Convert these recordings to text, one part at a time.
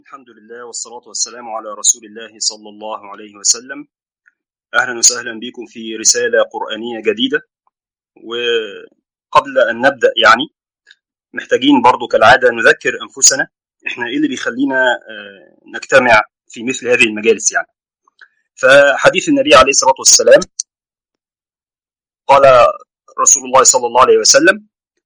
الحمد لله والصلاة والسلام على رسول الله صلى الله عليه وسلم أهلا وسهلا بكم في رسالة قرآنية جديدة وقبل أن نبدأ يعني محتاجين برضو كالعادة نذكر أنفسنا إحنا إيه اللي بيخلينا نجتمع في مثل هذه المجالس يعني فحديث النبي عليه الصلاة والسلام قال رسول الله صلى الله عليه وسلم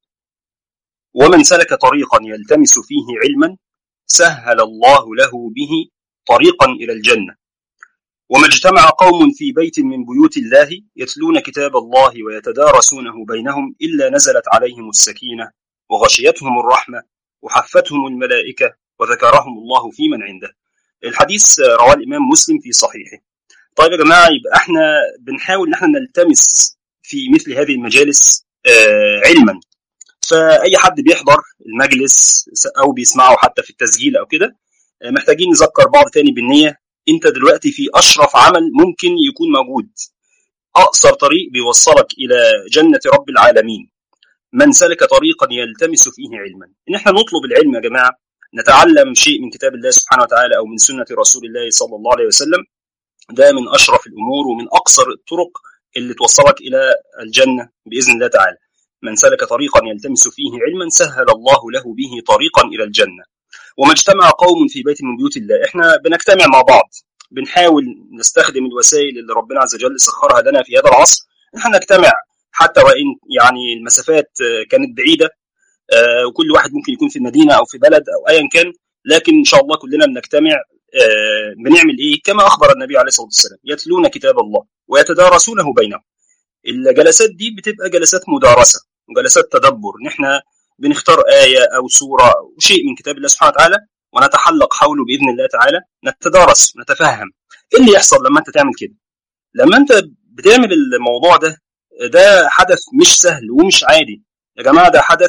ومن سلك طريقا يلتمس فيه علما سهل الله له به طريقا إلى الجنة وما اجتمع قوم في بيت من بيوت الله يتلون كتاب الله ويتدارسونه بينهم إلا نزلت عليهم السكينة وغشيتهم الرحمة وحفتهم الملائكة وذكرهم الله في من عنده الحديث رواه الإمام مسلم في صحيحه طيب يا جماعة يبقى احنا بنحاول ان احنا نلتمس في مثل هذه المجالس آه علما فأي حد بيحضر المجلس أو بيسمعه حتى في التسجيل أو كده آه محتاجين نذكر بعض تاني بالنية أنت دلوقتي في أشرف عمل ممكن يكون موجود أقصر طريق بيوصلك إلى جنة رب العالمين من سلك طريقا يلتمس فيه علما إن احنا نطلب العلم يا جماعة نتعلم شيء من كتاب الله سبحانه وتعالى أو من سنة رسول الله صلى الله عليه وسلم ده من أشرف الأمور ومن أقصر الطرق اللي توصلك إلى الجنة بإذن الله تعالى من سلك طريقا يلتمس فيه علما سهل الله له به طريقا إلى الجنة وما اجتمع قوم في بيت من بيوت الله احنا بنجتمع مع بعض بنحاول نستخدم الوسائل اللي ربنا عز وجل سخرها لنا في هذا العصر احنا نجتمع حتى وإن يعني المسافات كانت بعيدة وكل واحد ممكن يكون في المدينة أو في بلد أو أيا كان لكن إن شاء الله كلنا بنجتمع بنعمل إيه كما أخبر النبي عليه الصلاة والسلام يتلون كتاب الله ويتدارسونه بينهم الجلسات دي بتبقى جلسات مدارسة وجلسات تدبر ان احنا بنختار آية أو سورة أو شيء من كتاب الله سبحانه وتعالى ونتحلق حوله بإذن الله تعالى نتدارس نتفهم إيه اللي يحصل لما أنت تعمل كده لما أنت بتعمل الموضوع ده ده حدث مش سهل ومش عادي يا جماعة ده حدث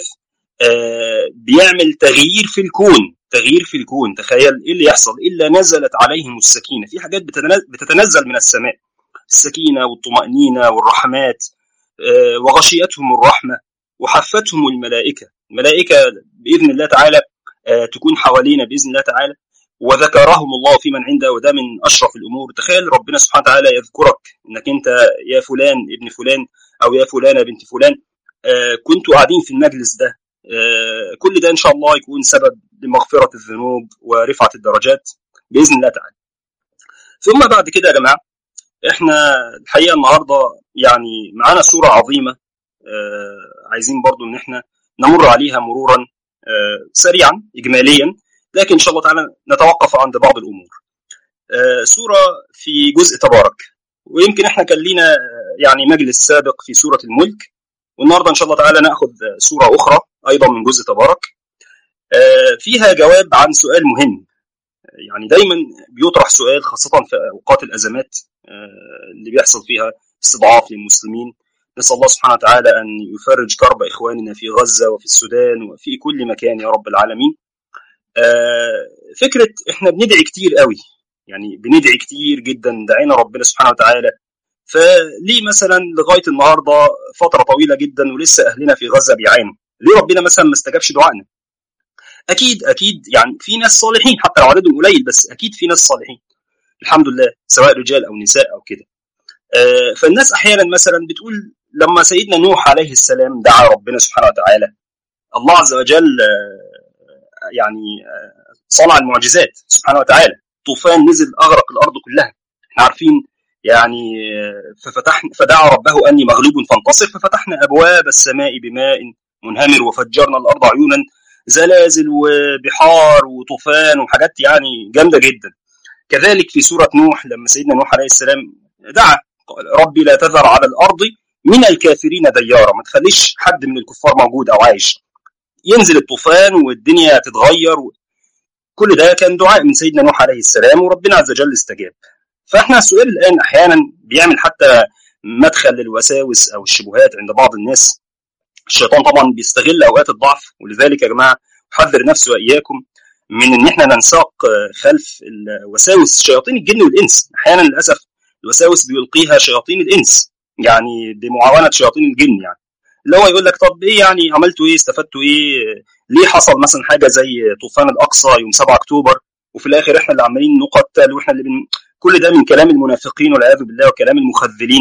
آه بيعمل تغيير في الكون تغيير في الكون تخيل إيه اللي يحصل إلا نزلت عليهم السكينة في حاجات بتتنزل من السماء السكينة والطمأنينة والرحمات آه وغشيتهم الرحمة وحفتهم الملائكة الملائكة بإذن الله تعالى آه تكون حوالينا بإذن الله تعالى وذكرهم الله في من عنده وده من أشرف الأمور تخيل ربنا سبحانه وتعالى يذكرك إنك أنت يا فلان ابن فلان أو يا فلانة بنت فلان آه كنتوا قاعدين في المجلس ده كل ده إن شاء الله يكون سبب لمغفرة الذنوب ورفعة الدرجات بإذن الله تعالى ثم بعد كده يا جماعة احنا الحقيقة النهاردة يعني معانا صورة عظيمة آه عايزين برضو ان احنا نمر عليها مرورا آه سريعا اجماليا لكن ان شاء الله تعالى نتوقف عند بعض الامور آه سوره في جزء تبارك ويمكن احنا كان لينا يعني مجلس سابق في سوره الملك والنهارده ان شاء الله تعالى ناخذ سوره اخرى ايضا من جزء تبارك فيها جواب عن سؤال مهم يعني دايما بيطرح سؤال خاصه في اوقات الازمات اللي بيحصل فيها استضعاف للمسلمين نسأل الله سبحانه وتعالى أن يفرج كرب إخواننا في غزة وفي السودان وفي كل مكان يا رب العالمين فكرة إحنا بندعي كتير قوي يعني بندعي كتير جدا دعينا ربنا سبحانه وتعالى فليه مثلا لغاية النهاردة فترة طويلة جدا ولسه أهلنا في غزة بيعانوا ليه ربنا مثلا ما استجابش دعائنا أكيد أكيد يعني في ناس صالحين حتى لو عددهم قليل بس أكيد في ناس صالحين الحمد لله سواء رجال أو نساء أو كده فالناس احيانا مثلا بتقول لما سيدنا نوح عليه السلام دعا ربنا سبحانه وتعالى الله عز وجل يعني صنع المعجزات سبحانه وتعالى طوفان نزل اغرق الارض كلها احنا عارفين يعني ففتحنا فدعا ربه اني مغلوب فانتصر ففتحنا ابواب السماء بماء منهمر وفجرنا الارض عيونا زلازل وبحار وطوفان وحاجات يعني جامده جدا كذلك في سوره نوح لما سيدنا نوح عليه السلام دعا ربي لا تذر على الارض من الكافرين ديارا ما تخليش حد من الكفار موجود او عايش ينزل الطوفان والدنيا تتغير كل ده كان دعاء من سيدنا نوح عليه السلام وربنا عز وجل استجاب فاحنا السؤال الان احيانا بيعمل حتى مدخل للوساوس او الشبهات عند بعض الناس الشيطان طبعا بيستغل اوقات الضعف ولذلك يا جماعه احذر نفسي واياكم من ان احنا ننساق خلف الوساوس شياطين الجن والانس احيانا للاسف الوساوس بيلقيها شياطين الانس يعني بمعاونه شياطين الجن يعني اللي هو يقول لك طب ايه يعني عملتوا ايه استفدتوا ايه ليه حصل مثلا حاجه زي طوفان الاقصى يوم 7 اكتوبر وفي الاخر احنا اللي عمالين نقتل واحنا اللي بن... كل ده من كلام المنافقين والعياذ بالله وكلام المخذلين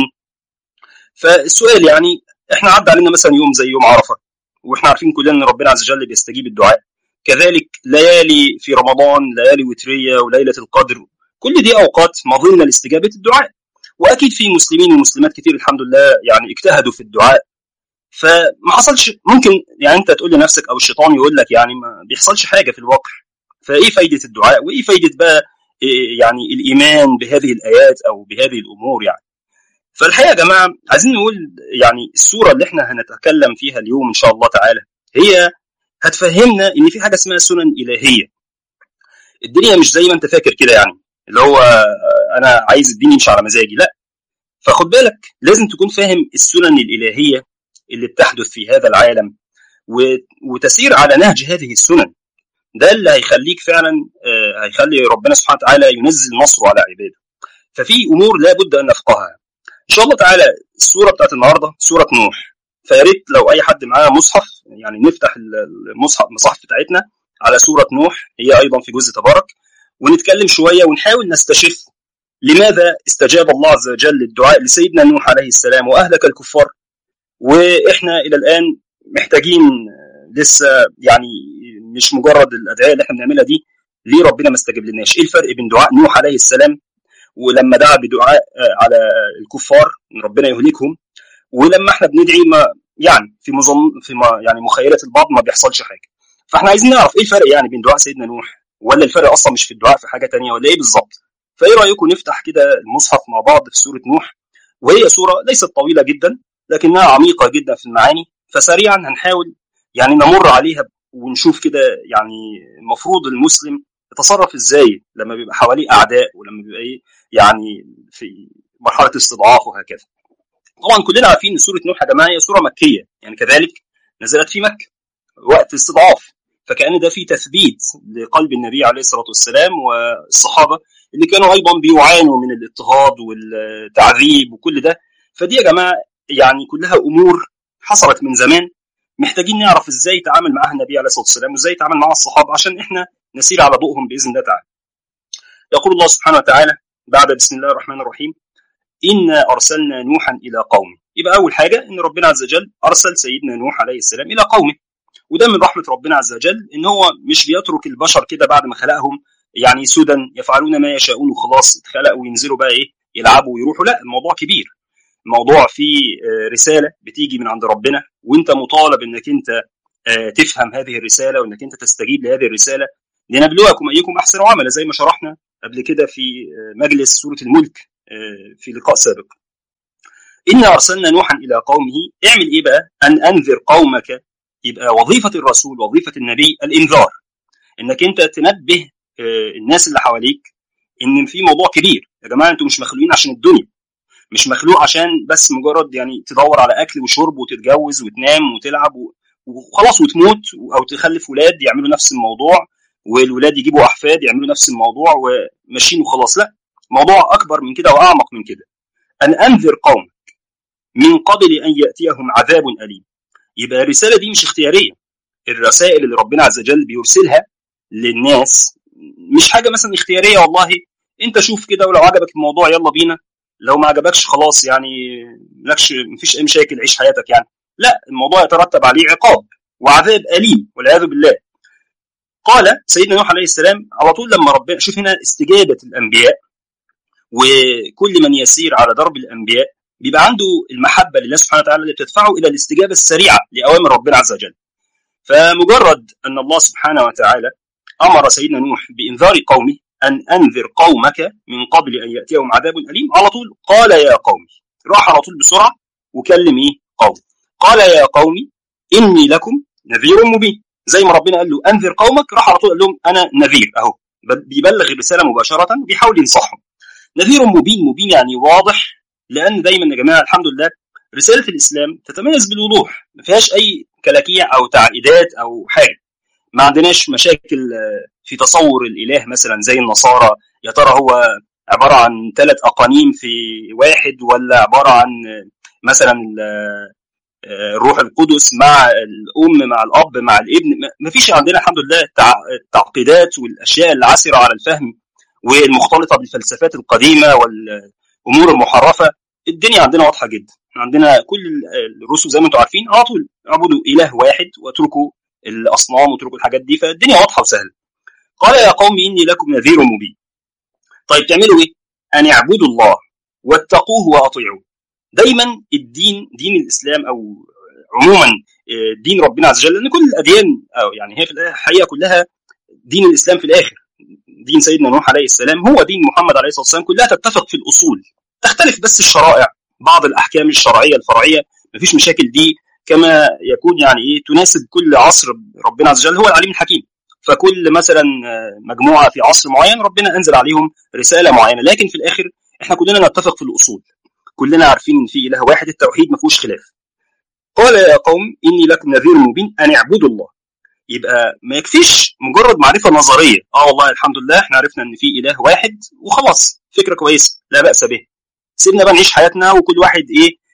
فالسؤال يعني احنا عدى علينا مثلا يوم زي يوم عرفه واحنا عارفين كلنا ان ربنا عز وجل بيستجيب الدعاء كذلك ليالي في رمضان ليالي وتريه وليله القدر كل دي اوقات مظنه لاستجابه الدعاء واكيد في مسلمين ومسلمات كتير الحمد لله يعني اجتهدوا في الدعاء فما حصلش ممكن يعني انت تقول لنفسك او الشيطان يقول لك يعني ما بيحصلش حاجه في الواقع فايه فايده الدعاء وايه فايده بقى إيه يعني الايمان بهذه الايات او بهذه الامور يعني فالحقيقه يا جماعه عايزين نقول يعني السوره اللي احنا هنتكلم فيها اليوم ان شاء الله تعالى هي هتفهمنا ان في حاجه اسمها سنن الهيه الدنيا مش زي ما انت فاكر كده يعني اللي هو انا عايز الدين يمشي على مزاجي لا فخد بالك لازم تكون فاهم السنن الالهيه اللي بتحدث في هذا العالم وتسير على نهج هذه السنن ده اللي هيخليك فعلا هيخلي ربنا سبحانه وتعالى ينزل نصره على عباده ففي امور لابد ان نفقهها ان شاء الله تعالى السوره بتاعت النهارده سوره نوح فيا ريت لو اي حد معاه مصحف يعني نفتح المصحف المصاحف بتاعتنا على سوره نوح هي ايضا في جزء تبارك ونتكلم شويه ونحاول نستشف لماذا استجاب الله عز وجل الدعاء لسيدنا نوح عليه السلام واهلك الكفار واحنا الى الان محتاجين لسه يعني مش مجرد الادعيه اللي احنا بنعملها دي ليه ربنا ما استجاب لناش؟ ايه الفرق بين دعاء نوح عليه السلام ولما دعا بدعاء على الكفار ان ربنا يهلكهم ولما احنا بندعي ما يعني في مظن في ما يعني مخيله البعض ما بيحصلش حاجه فاحنا عايزين نعرف ايه الفرق يعني بين دعاء سيدنا نوح ولا الفرق اصلا مش في الدعاء في حاجه تانية ولا ايه بالظبط فايه رايكم نفتح كده المصحف مع بعض في سوره نوح وهي سوره ليست طويله جدا لكنها عميقه جدا في المعاني فسريعا هنحاول يعني نمر عليها ونشوف كده يعني المفروض المسلم يتصرف ازاي لما بيبقى حواليه اعداء ولما بيبقى ايه يعني في مرحله استضعاف وهكذا. طبعا كلنا عارفين ان سوره نوح يا جماعه هي سوره مكيه يعني كذلك نزلت في مكه وقت استضعاف فكان ده في تثبيت لقلب النبي عليه الصلاه والسلام والصحابه اللي كانوا ايضا بيعانوا من الاضطهاد والتعذيب وكل ده فدي يا جماعه يعني كلها امور حصلت من زمان محتاجين نعرف ازاي يتعامل معاها النبي عليه الصلاه والسلام وازاي يتعامل معاها الصحابه عشان احنا نسير على ضوءهم باذن الله تعالى. يقول الله سبحانه وتعالى بعد بسم الله الرحمن الرحيم انا ارسلنا نوحا الى قومه يبقى اول حاجه ان ربنا عز وجل ارسل سيدنا نوح عليه السلام الى قومه وده من رحمه ربنا عز وجل ان هو مش بيترك البشر كده بعد ما خلقهم يعني سدى يفعلون ما يشاءون وخلاص اتخلقوا وينزلوا بقى ايه يلعبوا ويروحوا لا الموضوع كبير موضوع فيه رساله بتيجي من عند ربنا وانت مطالب انك انت تفهم هذه الرساله وانك انت تستجيب لهذه الرساله لنبلوكم ايكم احسن عملا زي ما شرحنا قبل كده في مجلس سوره الملك في لقاء سابق. انا ارسلنا نوحا الى قومه اعمل ايه بقى؟ ان انذر قومك يبقى وظيفه الرسول وظيفه النبي الانذار انك انت تنبه الناس اللي حواليك ان في موضوع كبير يا جماعه انتوا مش مخلوقين عشان الدنيا مش مخلوق عشان بس مجرد يعني تدور على اكل وشرب وتتجوز وتنام وتلعب وخلاص وتموت او تخلف ولاد يعملوا نفس الموضوع والولاد يجيبوا احفاد يعملوا نفس الموضوع وماشيين وخلاص لا موضوع اكبر من كده واعمق من كده ان انذر قومك من قبل ان ياتيهم عذاب اليم يبقى الرساله دي مش اختياريه الرسائل اللي ربنا عز وجل بيرسلها للناس مش حاجه مثلا اختياريه والله انت شوف كده ولو عجبك الموضوع يلا بينا لو ما عجبكش خلاص يعني مالكش مفيش اي مشاكل عيش حياتك يعني لا الموضوع يترتب عليه عقاب وعذاب اليم والعياذ بالله قال سيدنا نوح عليه السلام على طول لما ربنا شوف هنا استجابه الانبياء وكل من يسير على درب الانبياء بيبقى عنده المحبه لله سبحانه وتعالى اللي بتدفعه الى الاستجابه السريعه لاوامر ربنا عز وجل. فمجرد ان الله سبحانه وتعالى امر سيدنا نوح بانذار قومه ان انذر قومك من قبل ان ياتيهم عذاب اليم على طول قال يا قومي راح على طول بسرعه وكلم ايه قوم قال يا قومي اني لكم نذير مبين زي ما ربنا قال له انذر قومك راح على طول قال لهم انا نذير اهو بيبلغ الرساله مباشره وبيحاول ينصحهم نذير مبين مبين يعني واضح لان دايما يا جماعه الحمد لله رساله الاسلام تتميز بالوضوح ما فيهاش اي كلاكيع او تعقيدات او حاجه ما عندناش مشاكل في تصور الاله مثلا زي النصارى يا ترى هو عباره عن ثلاث اقانيم في واحد ولا عباره عن مثلا الروح القدس مع الام مع الاب مع الابن ما فيش عندنا الحمد لله التعقيدات والاشياء العسره على الفهم والمختلطه بالفلسفات القديمه والامور المحرفه الدنيا عندنا واضحه جدا عندنا كل الرسل زي ما انتم عارفين على طول اعبدوا اله واحد واتركوا الاصنام واتركوا الحاجات دي فالدنيا واضحه وسهله قال يا قوم اني لكم نذير مبين طيب تعملوا ايه ان اعبدوا الله واتقوه واطيعوه دايما الدين دين الاسلام او عموما دين ربنا عز وجل لان كل الاديان أو يعني هي في الحقيقه كلها دين الاسلام في الاخر دين سيدنا نوح عليه السلام هو دين محمد عليه الصلاه والسلام كلها تتفق في الاصول تختلف بس الشرائع بعض الاحكام الشرعيه الفرعيه مفيش مشاكل دي كما يكون يعني ايه تناسب كل عصر ربنا عز وجل هو العليم الحكيم فكل مثلا مجموعه في عصر معين ربنا انزل عليهم رساله معينه لكن في الاخر احنا كلنا نتفق في الاصول كلنا عارفين ان في اله واحد التوحيد ما فيهوش خلاف قال يا قوم اني لكم نذير مبين ان اعبدوا الله يبقى ما يكفيش مجرد معرفه نظريه اه والله الحمد لله احنا عرفنا ان في اله واحد وخلاص فكره كويسه لا باس به سيبنا بقى نعيش حياتنا وكل واحد ايه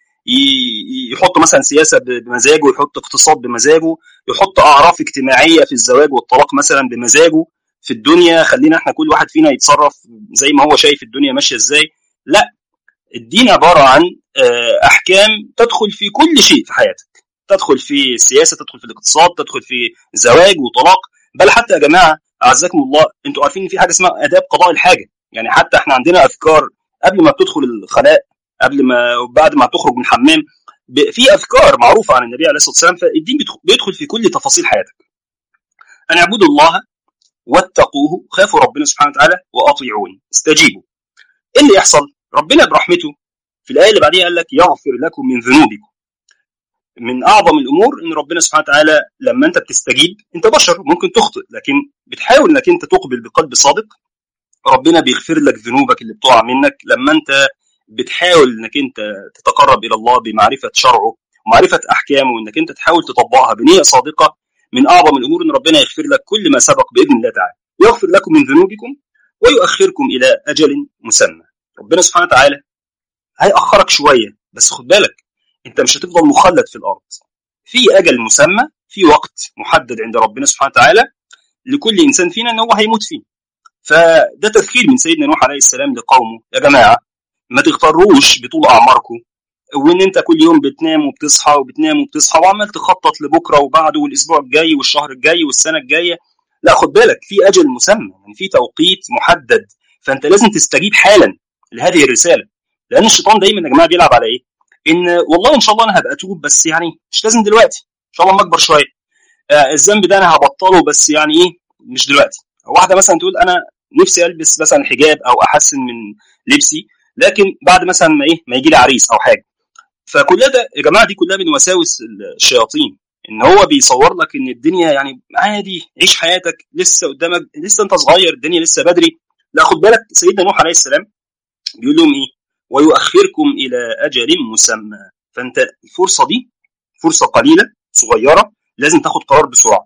يحط مثلا سياسه بمزاجه يحط اقتصاد بمزاجه يحط اعراف اجتماعيه في الزواج والطلاق مثلا بمزاجه في الدنيا خلينا احنا كل واحد فينا يتصرف زي ما هو شايف الدنيا ماشيه ازاي لا الدين عباره عن احكام تدخل في كل شيء في حياتك تدخل في السياسه تدخل في الاقتصاد تدخل في زواج وطلاق بل حتى يا جماعه اعزكم الله انتوا عارفين ان في حاجه اسمها اداب قضاء الحاجه يعني حتى احنا عندنا اذكار قبل ما بتدخل الخلاء قبل ما بعد ما تخرج من الحمام في اذكار معروفه عن النبي عليه الصلاه والسلام فالدين بيدخل في كل تفاصيل حياتك ان اعبدوا الله واتقوه خافوا ربنا سبحانه وتعالى واطيعوني استجيبوا ايه اللي يحصل ربنا برحمته في الايه اللي بعديها قال لك يغفر لكم من ذنوبكم من اعظم الامور ان ربنا سبحانه وتعالى لما انت بتستجيب انت بشر ممكن تخطئ لكن بتحاول انك انت تقبل بقلب صادق ربنا بيغفر لك ذنوبك اللي بتقع منك لما انت بتحاول انك انت تتقرب الى الله بمعرفه شرعه ومعرفه احكامه وانك انت تحاول تطبقها بنيه صادقه من اعظم الامور ان ربنا يغفر لك كل ما سبق باذن الله تعالى يغفر لكم من ذنوبكم ويؤخركم الى اجل مسمى ربنا سبحانه وتعالى هيأخرك شويه بس خد بالك انت مش هتفضل مخلد في الارض في اجل مسمى في وقت محدد عند ربنا سبحانه وتعالى لكل انسان فينا ان هو هيموت فيه فده تذكير من سيدنا نوح عليه السلام لقومه يا جماعه ما تغتروش بطول اعماركم وان انت كل يوم بتنام وبتصحى وبتنام وبتصحى وعمال تخطط لبكره وبعده والاسبوع الجاي والشهر الجاي والسنه الجايه لا خد بالك في اجل مسمى يعني في توقيت محدد فانت لازم تستجيب حالا لهذه الرساله لان الشيطان دايما يا جماعه بيلعب على ايه؟ ان والله ان شاء الله انا هبقى اتوب بس يعني مش لازم دلوقتي ان شاء الله لما اكبر شويه آه الذنب ده انا هبطله بس يعني ايه مش دلوقتي واحده مثلا تقول انا نفسي البس مثلا حجاب او احسن من لبسي لكن بعد مثلا ما ايه ما يجي لي عريس او حاجه فكل ده يا جماعه دي كلها من وساوس الشياطين ان هو بيصور لك ان الدنيا يعني عادي عيش حياتك لسه قدامك لسه انت صغير الدنيا لسه بدري لا خد بالك سيدنا نوح عليه السلام بيقول لهم ايه ويؤخركم الى اجل مسمى فانت الفرصه دي فرصه قليله صغيره لازم تاخد قرار بسرعه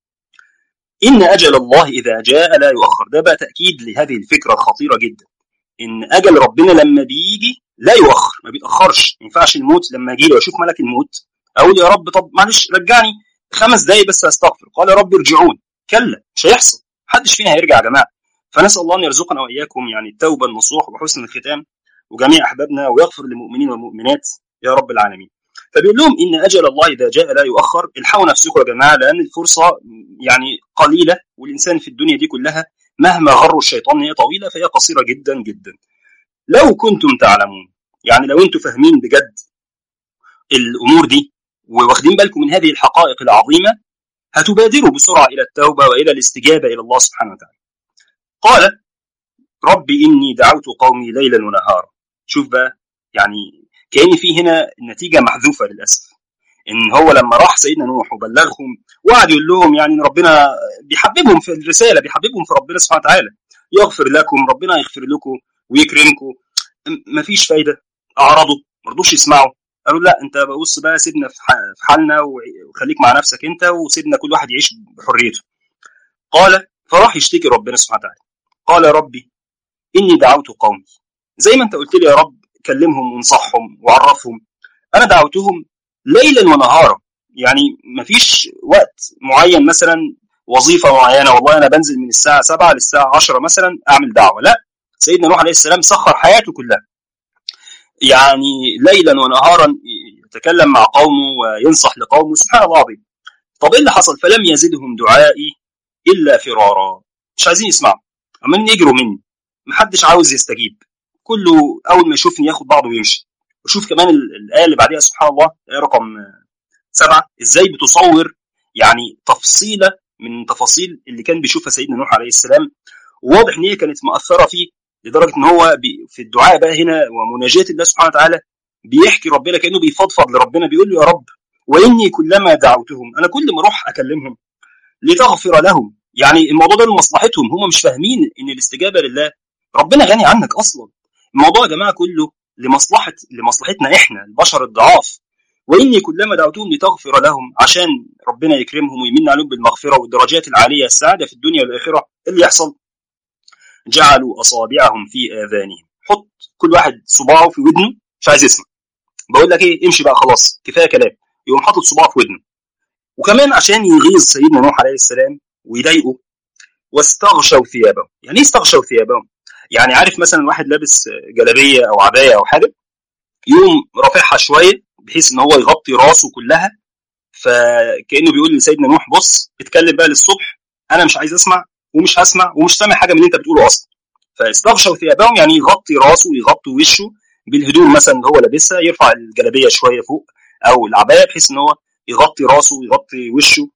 ان اجل الله اذا جاء لا يؤخر ده بقى تاكيد لهذه الفكره الخطيره جدا ان اجل ربنا لما بيجي لا يؤخر ما بيتاخرش ما ينفعش الموت لما يجي لي واشوف ملك الموت اقول يا رب طب معلش رجعني خمس دقايق بس استغفر قال يا رب ارجعون كلا مش هيحصل محدش فينا هيرجع يا جماعه فنسال الله ان يرزقنا واياكم يعني التوبه النصوح وحسن الختام وجميع احبابنا ويغفر للمؤمنين والمؤمنات يا رب العالمين فبيقول لهم ان اجل الله اذا جاء لا يؤخر الحقوا نفسكم يا جماعه لان الفرصه يعني قليله والانسان في الدنيا دي كلها مهما غروا الشيطان هي طويله فهي قصيره جدا جدا لو كنتم تعلمون يعني لو انتم فاهمين بجد الامور دي وواخدين بالكم من هذه الحقائق العظيمه هتبادروا بسرعه الى التوبه والى الاستجابه الى الله سبحانه وتعالى. قال ربي اني دعوت قومي ليلا ونهارا. شوف بقى يعني كان في هنا نتيجه محذوفه للاسف. ان هو لما راح سيدنا نوح وبلغهم وقعد يقول لهم يعني ربنا بيحببهم في الرساله بيحببهم في ربنا سبحانه وتعالى يغفر لكم ربنا يغفر لكم ويكرمكم مفيش فايده اعرضوا ما رضوش يسمعوا قالوا لا انت بص بقى سيبنا في حالنا وخليك مع نفسك انت وسيبنا كل واحد يعيش بحريته قال فراح يشتكي ربنا سبحانه وتعالى قال يا ربي اني دعوت قومي زي ما انت قلت لي يا رب كلمهم وانصحهم وعرفهم انا دعوتهم ليلا ونهارا يعني مفيش وقت معين مثلا وظيفه معينه والله انا بنزل من الساعه 7 للساعه 10 مثلا اعمل دعوه لا سيدنا نوح عليه السلام سخر حياته كلها يعني ليلا ونهارا يتكلم مع قومه وينصح لقومه سبحان الله العظيم طب ايه اللي حصل فلم يزدهم دعائي الا فرارا مش عايزين يسمعوا عمالين يجروا مني محدش عاوز يستجيب كله اول ما يشوفني ياخد بعضه ويمشي وشوف كمان الايه اللي بعديها سبحان الله ايه رقم سبعه ازاي بتصور يعني تفصيله من تفاصيل اللي كان بيشوفها سيدنا نوح عليه السلام وواضح ان هي كانت مأثره فيه لدرجه ان هو في الدعاء بقى هنا ومناجاه الله سبحانه وتعالى بيحكي ربنا كانه بيفضفض لربنا بيقول له يا رب واني كلما دعوتهم انا كل ما اروح اكلمهم لتغفر لهم يعني الموضوع ده لمصلحتهم هم مش فاهمين ان الاستجابه لله ربنا غني عنك اصلا الموضوع يا جماعه كله لمصلحه لمصلحتنا احنا البشر الضعاف واني كلما دعوتهم لتغفر لهم عشان ربنا يكرمهم ويمن عليهم بالمغفره والدرجات العاليه السعاده في الدنيا والاخره اللي يحصل جعلوا اصابعهم في اذانهم حط كل واحد صباعه في ودنه مش عايز يسمع بقول لك ايه امشي بقى خلاص كفايه كلام يقوم حاطط صباعه في ودنه وكمان عشان يغيظ سيدنا نوح عليه السلام ويضايقه واستغشوا ثيابهم يعني ايه استغشوا ثيابهم يعني عارف مثلا واحد لابس جلابيه او عبايه او حاجه يقوم رافعها شويه بحيث ان هو يغطي راسه كلها فكانه بيقول لسيدنا نوح بص اتكلم بقى للصبح انا مش عايز اسمع ومش هسمع ومش سامع حاجه من اللي انت بتقوله اصلا فاستغشوا ثيابهم يعني يغطي راسه ويغطي وشه بالهدوم مثلا اللي هو لابسها يرفع الجلابيه شويه فوق او العبايه بحيث ان هو يغطي راسه ويغطي وشه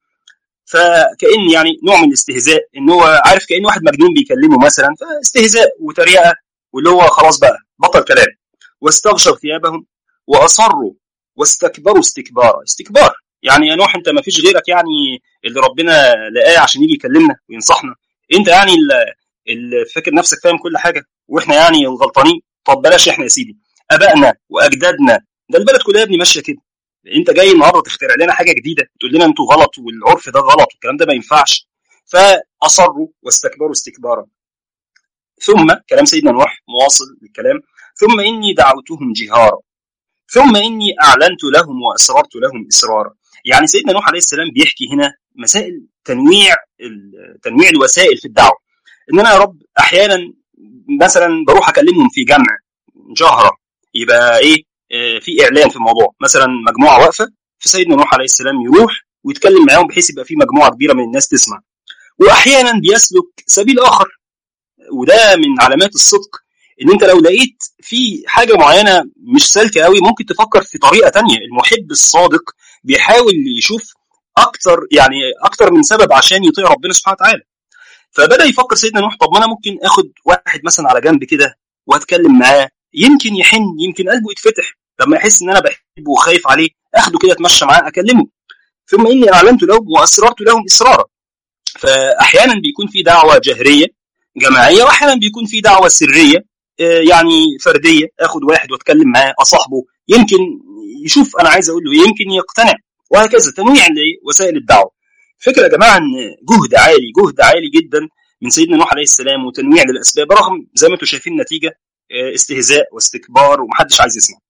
فكان يعني نوع من الاستهزاء ان هو عارف كان واحد مجنون بيكلمه مثلا فاستهزاء وتريقه واللي هو خلاص بقى بطل كلام واستغشوا ثيابهم واصروا واستكبروا استكبارا استكبار يعني يا نوح انت ما فيش غيرك يعني اللي ربنا لقاه عشان يجي يكلمنا وينصحنا انت يعني اللي فاكر نفسك فاهم كل حاجه واحنا يعني الغلطانين طب بلاش احنا يا سيدي ابائنا واجدادنا ده البلد كلها يا ابني ماشيه كده انت جاي النهارده تخترع لنا حاجه جديده تقول لنا انتوا غلط والعرف ده غلط والكلام ده ما ينفعش فاصروا واستكبروا استكبارا ثم كلام سيدنا نوح مواصل للكلام ثم اني دعوتهم جهارا ثم اني اعلنت لهم واسررت لهم اسرارا يعني سيدنا نوح عليه السلام بيحكي هنا مسائل تنويع تنويع الوسائل في الدعوه ان انا يا رب احيانا مثلا بروح اكلمهم في جمع جهره يبقى ايه في اعلان في الموضوع مثلا مجموعه واقفه فسيدنا نوح عليه السلام يروح ويتكلم معاهم بحيث يبقى في مجموعه كبيره من الناس تسمع واحيانا بيسلك سبيل اخر وده من علامات الصدق ان انت لو لقيت في حاجه معينه مش سالكه قوي ممكن تفكر في طريقه تانية المحب الصادق بيحاول يشوف اكتر يعني اكتر من سبب عشان يطيع ربنا سبحانه وتعالى فبدا يفكر سيدنا نوح طب ما انا ممكن اخد واحد مثلا على جنب كده واتكلم معاه يمكن يحن يمكن قلبه يتفتح لما يحس ان انا بحبه وخايف عليه اخده كده اتمشى معاه اكلمه ثم اني اعلنت لهم واسررت لهم اسرارا فاحيانا بيكون في دعوه جهريه جماعيه واحيانا بيكون في دعوه سريه يعني فرديه اخد واحد واتكلم معاه اصاحبه يمكن يشوف انا عايز اقول له يمكن يقتنع وهكذا تنويع لوسائل الدعوه فكره يا جماعه ان جهد عالي جهد عالي جدا من سيدنا نوح عليه السلام وتنويع للاسباب رغم زي ما انتم شايفين النتيجه استهزاء واستكبار ومحدش عايز يسمع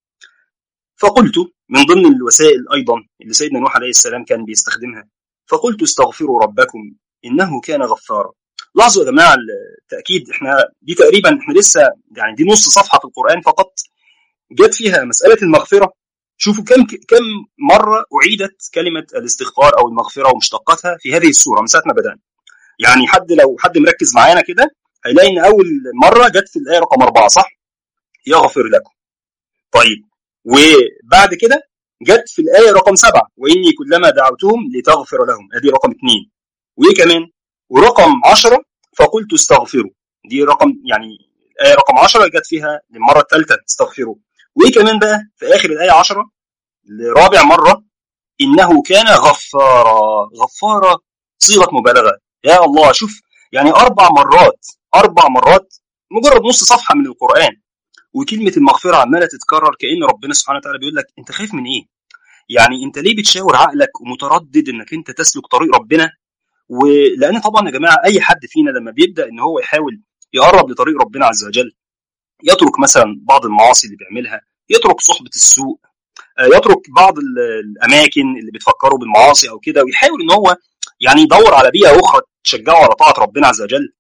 فقلت من ضمن الوسائل ايضا اللي سيدنا نوح عليه السلام كان بيستخدمها فقلت استغفروا ربكم انه كان غفارا لاحظوا يا جماعه التاكيد احنا دي تقريبا احنا لسه يعني دي نص صفحه في القران فقط جت فيها مساله المغفره شوفوا كم كم مره اعيدت كلمه الاستغفار او المغفره ومشتقاتها في هذه السوره من ساعه ما بدانا يعني حد لو حد مركز معانا كده هيلاقي ان اول مره جت في الايه رقم اربعه صح؟ يغفر لكم. طيب وبعد كده جت في الايه رقم سبعه واني كلما دعوتهم لتغفر لهم ادي رقم اثنين. وايه كمان؟ ورقم 10 فقلت استغفروا دي رقم يعني الايه رقم 10 جت فيها للمره الثالثه استغفروا. وايه كمان بقى في اخر الايه 10 لرابع مره انه كان غفارا غفارا صيغه مبالغه يا الله شوف يعني اربع مرات اربع مرات مجرد نص صفحه من القران وكلمه المغفره عماله تتكرر كان ربنا سبحانه وتعالى بيقول لك انت خايف من ايه؟ يعني انت ليه بتشاور عقلك ومتردد انك انت تسلك طريق ربنا ولان طبعا يا جماعه اي حد فينا لما بيبدا ان هو يحاول يقرب لطريق ربنا عز وجل يترك مثلا بعض المعاصي اللي بيعملها يترك صحبه السوء يترك بعض الاماكن اللي بتفكروا بالمعاصي او كده ويحاول ان هو يعني يدور على بيئه اخرى تشجعه على طاعه ربنا عز وجل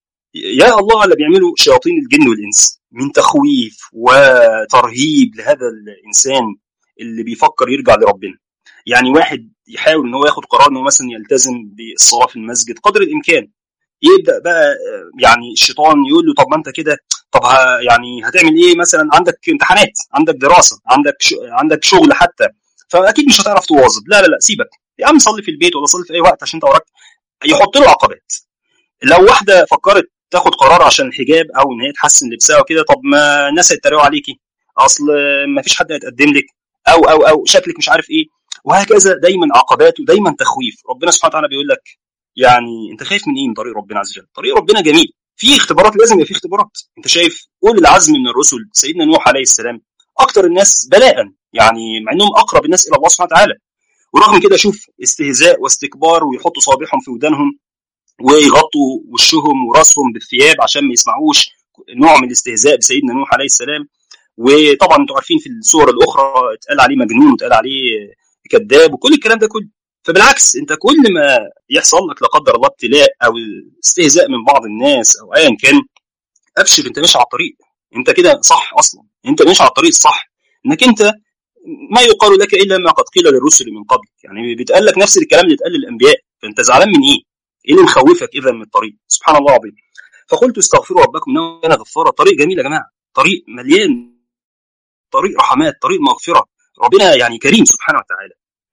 يا الله اللي بيعمله شياطين الجن والانس من تخويف وترهيب لهذا الانسان اللي بيفكر يرجع لربنا يعني واحد يحاول ان هو ياخد قرار انه مثلا يلتزم بالصلاه في المسجد قدر الامكان يبدا بقى يعني الشيطان يقول له طب ما انت كده طب يعني هتعمل ايه مثلا عندك امتحانات عندك دراسه عندك عندك شغل حتى فاكيد مش هتعرف تواظب لا لا لا سيبك يا عم صلي في البيت ولا صلي في اي وقت عشان انت وراك يحط له عقبات لو واحده فكرت تاخد قرار عشان الحجاب او ان هي تحسن لبسها وكده طب ما الناس هيتريقوا عليكي اصل ما فيش حد هيتقدم لك او او او شكلك مش عارف ايه وهكذا دايما عقبات ودايما تخويف ربنا سبحانه وتعالى بيقول لك يعني انت خايف من ايه من طريق ربنا عز وجل طريق ربنا جميل في اختبارات لازم يبقى في اختبارات انت شايف اولي العزم من الرسل سيدنا نوح عليه السلام اكتر الناس بلاء يعني مع انهم اقرب الناس الى الله سبحانه وتعالى ورغم كده شوف استهزاء واستكبار ويحطوا صوابعهم في ودانهم ويغطوا وشهم وراسهم بالثياب عشان ما يسمعوش نوع من الاستهزاء بسيدنا نوح عليه السلام وطبعا انتوا عارفين في الصور الاخرى اتقال عليه مجنون واتقال عليه كذاب وكل الكلام ده كله فبالعكس انت كل ما يحصل لك لا قدر الله ابتلاء او استهزاء من بعض الناس او ايا كان ابشر انت ماشي على الطريق انت كده صح اصلا انت ماشي على الطريق الصح انك انت ما يقال لك الا ما قد قيل للرسل من قبلك يعني بيتقال لك نفس الكلام اللي اتقال للانبياء فانت زعلان من ايه؟ ايه اللي مخوفك اذا من الطريق؟ سبحان الله العظيم فقلت استغفروا ربكم انه كان غفارا طريق جميل يا جماعه طريق مليان طريق رحمات طريق مغفره ربنا يعني كريم سبحانه وتعالى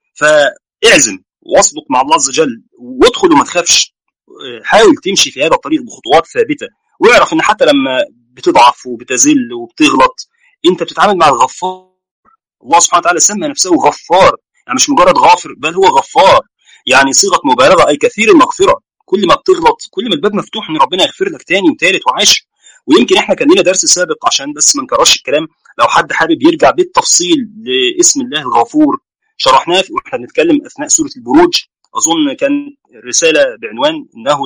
فاعزم واصدق مع الله عز وجل وادخل وما تخافش حاول تمشي في هذا الطريق بخطوات ثابته واعرف ان حتى لما بتضعف وبتذل وبتغلط انت بتتعامل مع الغفار الله سبحانه وتعالى سمى نفسه غفار يعني مش مجرد غافر بل هو غفار يعني صيغه مبالغه اي كثير المغفره كل ما بتغلط كل ما الباب مفتوح ان ربنا يغفر لك تاني وتالت وعاشر ويمكن احنا كان لنا درس سابق عشان بس ما نكررش الكلام لو حد حابب يرجع بالتفصيل لاسم الله الغفور شرحناه واحنا بنتكلم اثناء سوره البروج اظن كان رساله بعنوان انه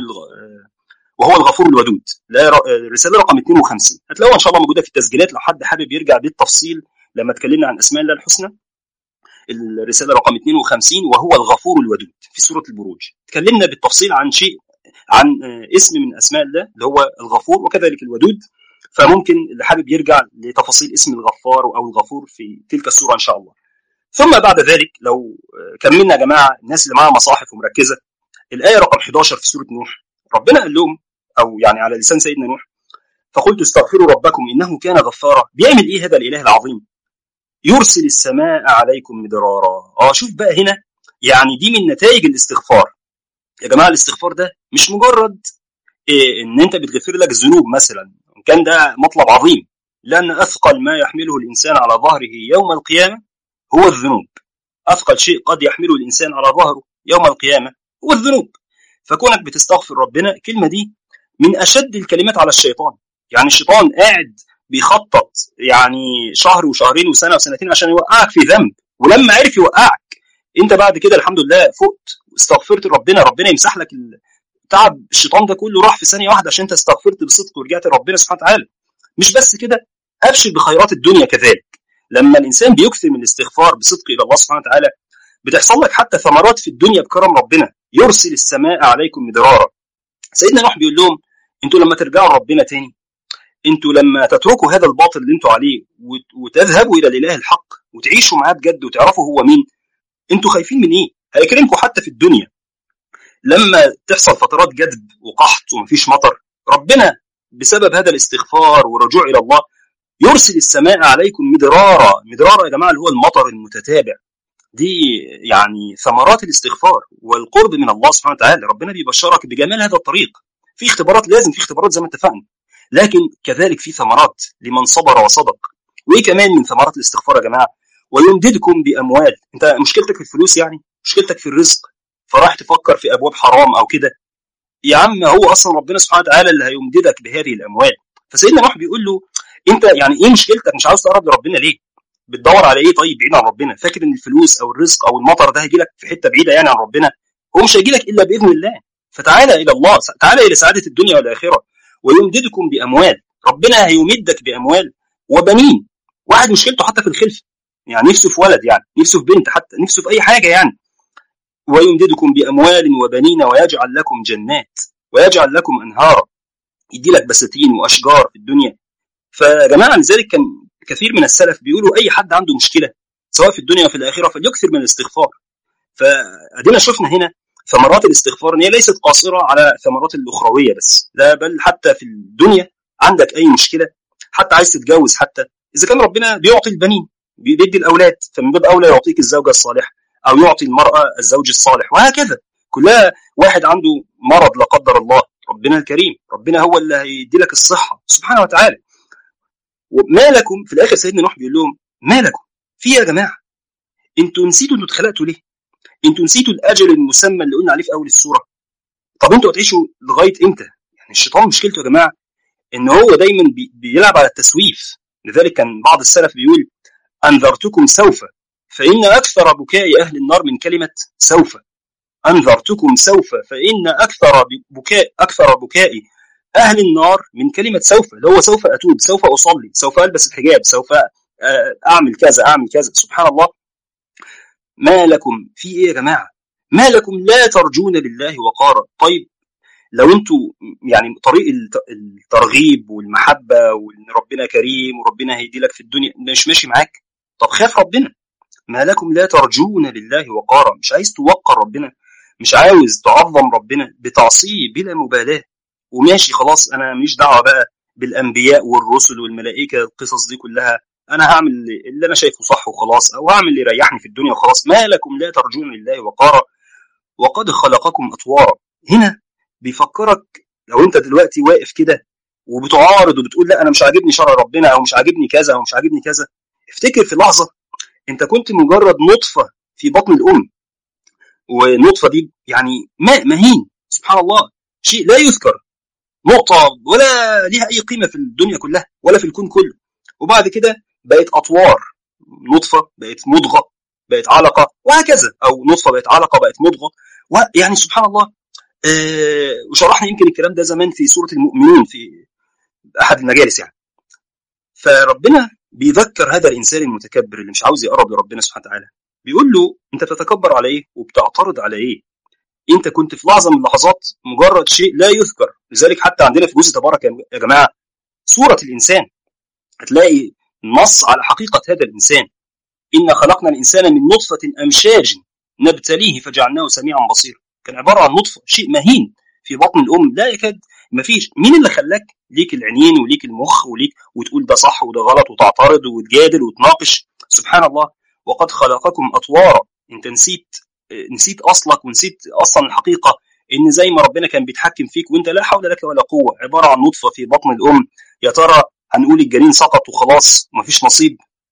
وهو الغفور الودود لا رساله رقم 52 هتلاقوها ان شاء الله موجوده في التسجيلات لو حد حابب يرجع بالتفصيل لما اتكلمنا عن اسماء الله الحسنى الرساله رقم 52 وهو الغفور الودود في سوره البروج تكلمنا بالتفصيل عن شيء عن اسم من اسماء الله اللي هو الغفور وكذلك الودود فممكن اللي حابب يرجع لتفاصيل اسم الغفار او الغفور في تلك السوره ان شاء الله ثم بعد ذلك لو كملنا يا جماعه الناس اللي معاها مصاحف ومركزه الايه رقم 11 في سوره نوح ربنا قال لهم او يعني على لسان سيدنا نوح فقلت استغفروا ربكم انه كان غفارا بيعمل ايه هذا الاله العظيم يرسل السماء عليكم مدرارا اه شوف بقى هنا يعني دي من نتائج الاستغفار يا جماعه الاستغفار ده مش مجرد إيه ان انت بتغفر لك الذنوب مثلا كان ده مطلب عظيم لان اثقل ما يحمله الانسان على ظهره يوم القيامه هو الذنوب اثقل شيء قد يحمله الانسان على ظهره يوم القيامه هو الذنوب فكونك بتستغفر ربنا الكلمه دي من اشد الكلمات على الشيطان يعني الشيطان قاعد بيخطط يعني شهر وشهرين وسنه وسنتين عشان يوقعك في ذنب ولما عرف يوقعك انت بعد كده الحمد لله فقت واستغفرت ربنا ربنا يمسح لك تعب الشيطان ده كله راح في ثانيه واحده عشان انت استغفرت بصدق ورجعت لربنا سبحانه وتعالى مش بس كده ابشر بخيرات الدنيا كذلك لما الانسان بيكثر من الاستغفار بصدق الى الله سبحانه وتعالى بتحصل لك حتى ثمرات في الدنيا بكرم ربنا يرسل السماء عليكم مدرارا سيدنا نوح بيقول لهم انتوا لما ترجعوا ربنا تاني انتوا لما تتركوا هذا الباطل اللي انتوا عليه وتذهبوا الى الاله الحق وتعيشوا معاه بجد وتعرفوا هو مين انتوا خايفين من ايه هيكرمكم حتى في الدنيا لما تحصل فترات جدب وقحط ومفيش مطر ربنا بسبب هذا الاستغفار والرجوع الى الله يرسل السماء عليكم مدرارا مدرارا يا جماعه اللي هو المطر المتتابع دي يعني ثمرات الاستغفار والقرب من الله سبحانه وتعالى ربنا بيبشرك بجمال هذا الطريق في اختبارات لازم في اختبارات زي ما اتفقنا لكن كذلك في ثمرات لمن صبر وصدق وايه كمان من ثمرات الاستغفار يا جماعه ويمددكم باموال انت مشكلتك في الفلوس يعني مشكلتك في الرزق فراح تفكر في ابواب حرام او كده يا عم هو اصلا ربنا سبحانه وتعالى اللي هيمددك بهذه الاموال فسيدنا نوح بيقول له انت يعني ايه مشكلتك مش عاوز تقرب لربنا ليه بتدور على ايه طيب بعيد عن ربنا فاكر ان الفلوس او الرزق او المطر ده هيجي لك في حته بعيده يعني عن ربنا هو مش هيجي لك الا باذن الله فتعالى الى الله تعالى الى سعاده الدنيا والاخره ويمددكم باموال ربنا هيمدك باموال وبنين واحد مشكلته حتى في الخلفه يعني نفسه في ولد يعني نفسه في بنت حتى نفسه في اي حاجه يعني ويمددكم باموال وبنين ويجعل لكم جنات ويجعل لكم انهارا يدي لك بساتين واشجار في الدنيا فيا جماعه لذلك كان كثير من السلف بيقولوا اي حد عنده مشكله سواء في الدنيا وفي الاخره فليكثر من الاستغفار فادينا شفنا هنا ثمرات الاستغفار ان هي ليست قاصره على ثمرات الاخرويه بس لا بل حتى في الدنيا عندك اي مشكله حتى عايز تتجوز حتى اذا كان ربنا بيعطي البنين بيدي الاولاد فمن باب اولى يعطيك الزوجه الصالحه او يعطي المراه الزوج الصالح وهكذا كلها واحد عنده مرض لا قدر الله ربنا الكريم ربنا هو اللي هيدي لك الصحه سبحانه وتعالى وما لكم في الاخر سيدنا نوح بيقول لهم ما لكم في يا جماعه انتوا نسيتوا انتوا اتخلقتوا ليه؟ انتوا نسيتوا الاجل المسمى اللي قلنا عليه في اول السوره طب انتوا هتعيشوا لغايه امتى؟ يعني الشيطان مشكلته يا جماعه ان هو دايما بي بيلعب على التسويف لذلك كان بعض السلف بيقول انذرتكم سوف فان اكثر بكاء اهل النار من كلمه سوف انذرتكم سوف فان اكثر بكاء اكثر بكاء اهل النار من كلمه سوف اللي هو سوف اتوب سوف اصلي سوف البس الحجاب سوف اعمل كذا اعمل كذا سبحان الله ما لكم في ايه يا جماعه ما لكم لا ترجون لله وقارا طيب لو انتوا يعني طريق الترغيب والمحبه وان ربنا كريم وربنا هيدي لك في الدنيا مش ماشي معاك طب خاف ربنا ما لكم لا ترجون لله وقارا مش عايز توقر ربنا مش عاوز تعظم ربنا بتعصيه بلا مبالاه وماشي خلاص انا مش دعوه بقى بالانبياء والرسل والملائكه القصص دي كلها انا هعمل اللي انا شايفه صح وخلاص او هعمل اللي يريحني في الدنيا وخلاص ما لكم لا ترجون لله وقارا وقد خلقكم اطوارا هنا بيفكرك لو انت دلوقتي واقف كده وبتعارض وبتقول لا انا مش عاجبني شرع ربنا او مش عاجبني كذا او مش عاجبني كذا افتكر في لحظه انت كنت مجرد نطفه في بطن الام والنطفه دي يعني ماء مهين سبحان الله شيء لا يذكر نقطه ولا ليها اي قيمه في الدنيا كلها ولا في الكون كله وبعد كده بقت اطوار نطفه بقت مضغه بقت علقه وهكذا او نطفه بقت علقه بقت مضغه ويعني سبحان الله آه وشرحنا يمكن الكلام ده زمان في سوره المؤمنين في احد المجالس يعني فربنا بيذكر هذا الانسان المتكبر اللي مش عاوز يقرب لربنا سبحانه وتعالى بيقول له انت بتتكبر على ايه وبتعترض على ايه انت كنت في لحظه من اللحظات مجرد شيء لا يذكر لذلك حتى عندنا في جزء تبارك يا جماعه سوره الانسان هتلاقي نص على حقيقه هذا الانسان إن خلقنا الإنسان من نطفة أمشاج نبتليه فجعلناه سميعا بصيرا كان عبارة عن نطفة شيء مهين في بطن الأم لا يكاد ما فيش مين اللي خلاك ليك العينين وليك المخ وليك وتقول ده صح وده غلط وتعترض وتجادل وتناقش سبحان الله وقد خلقكم أطوارا أنت نسيت نسيت أصلك ونسيت أصلا الحقيقة إن زي ما ربنا كان بيتحكم فيك وأنت لا حول لك ولا قوة عبارة عن نطفة في بطن الأم يا ترى هنقول الجنين سقط وخلاص ومفيش نصيب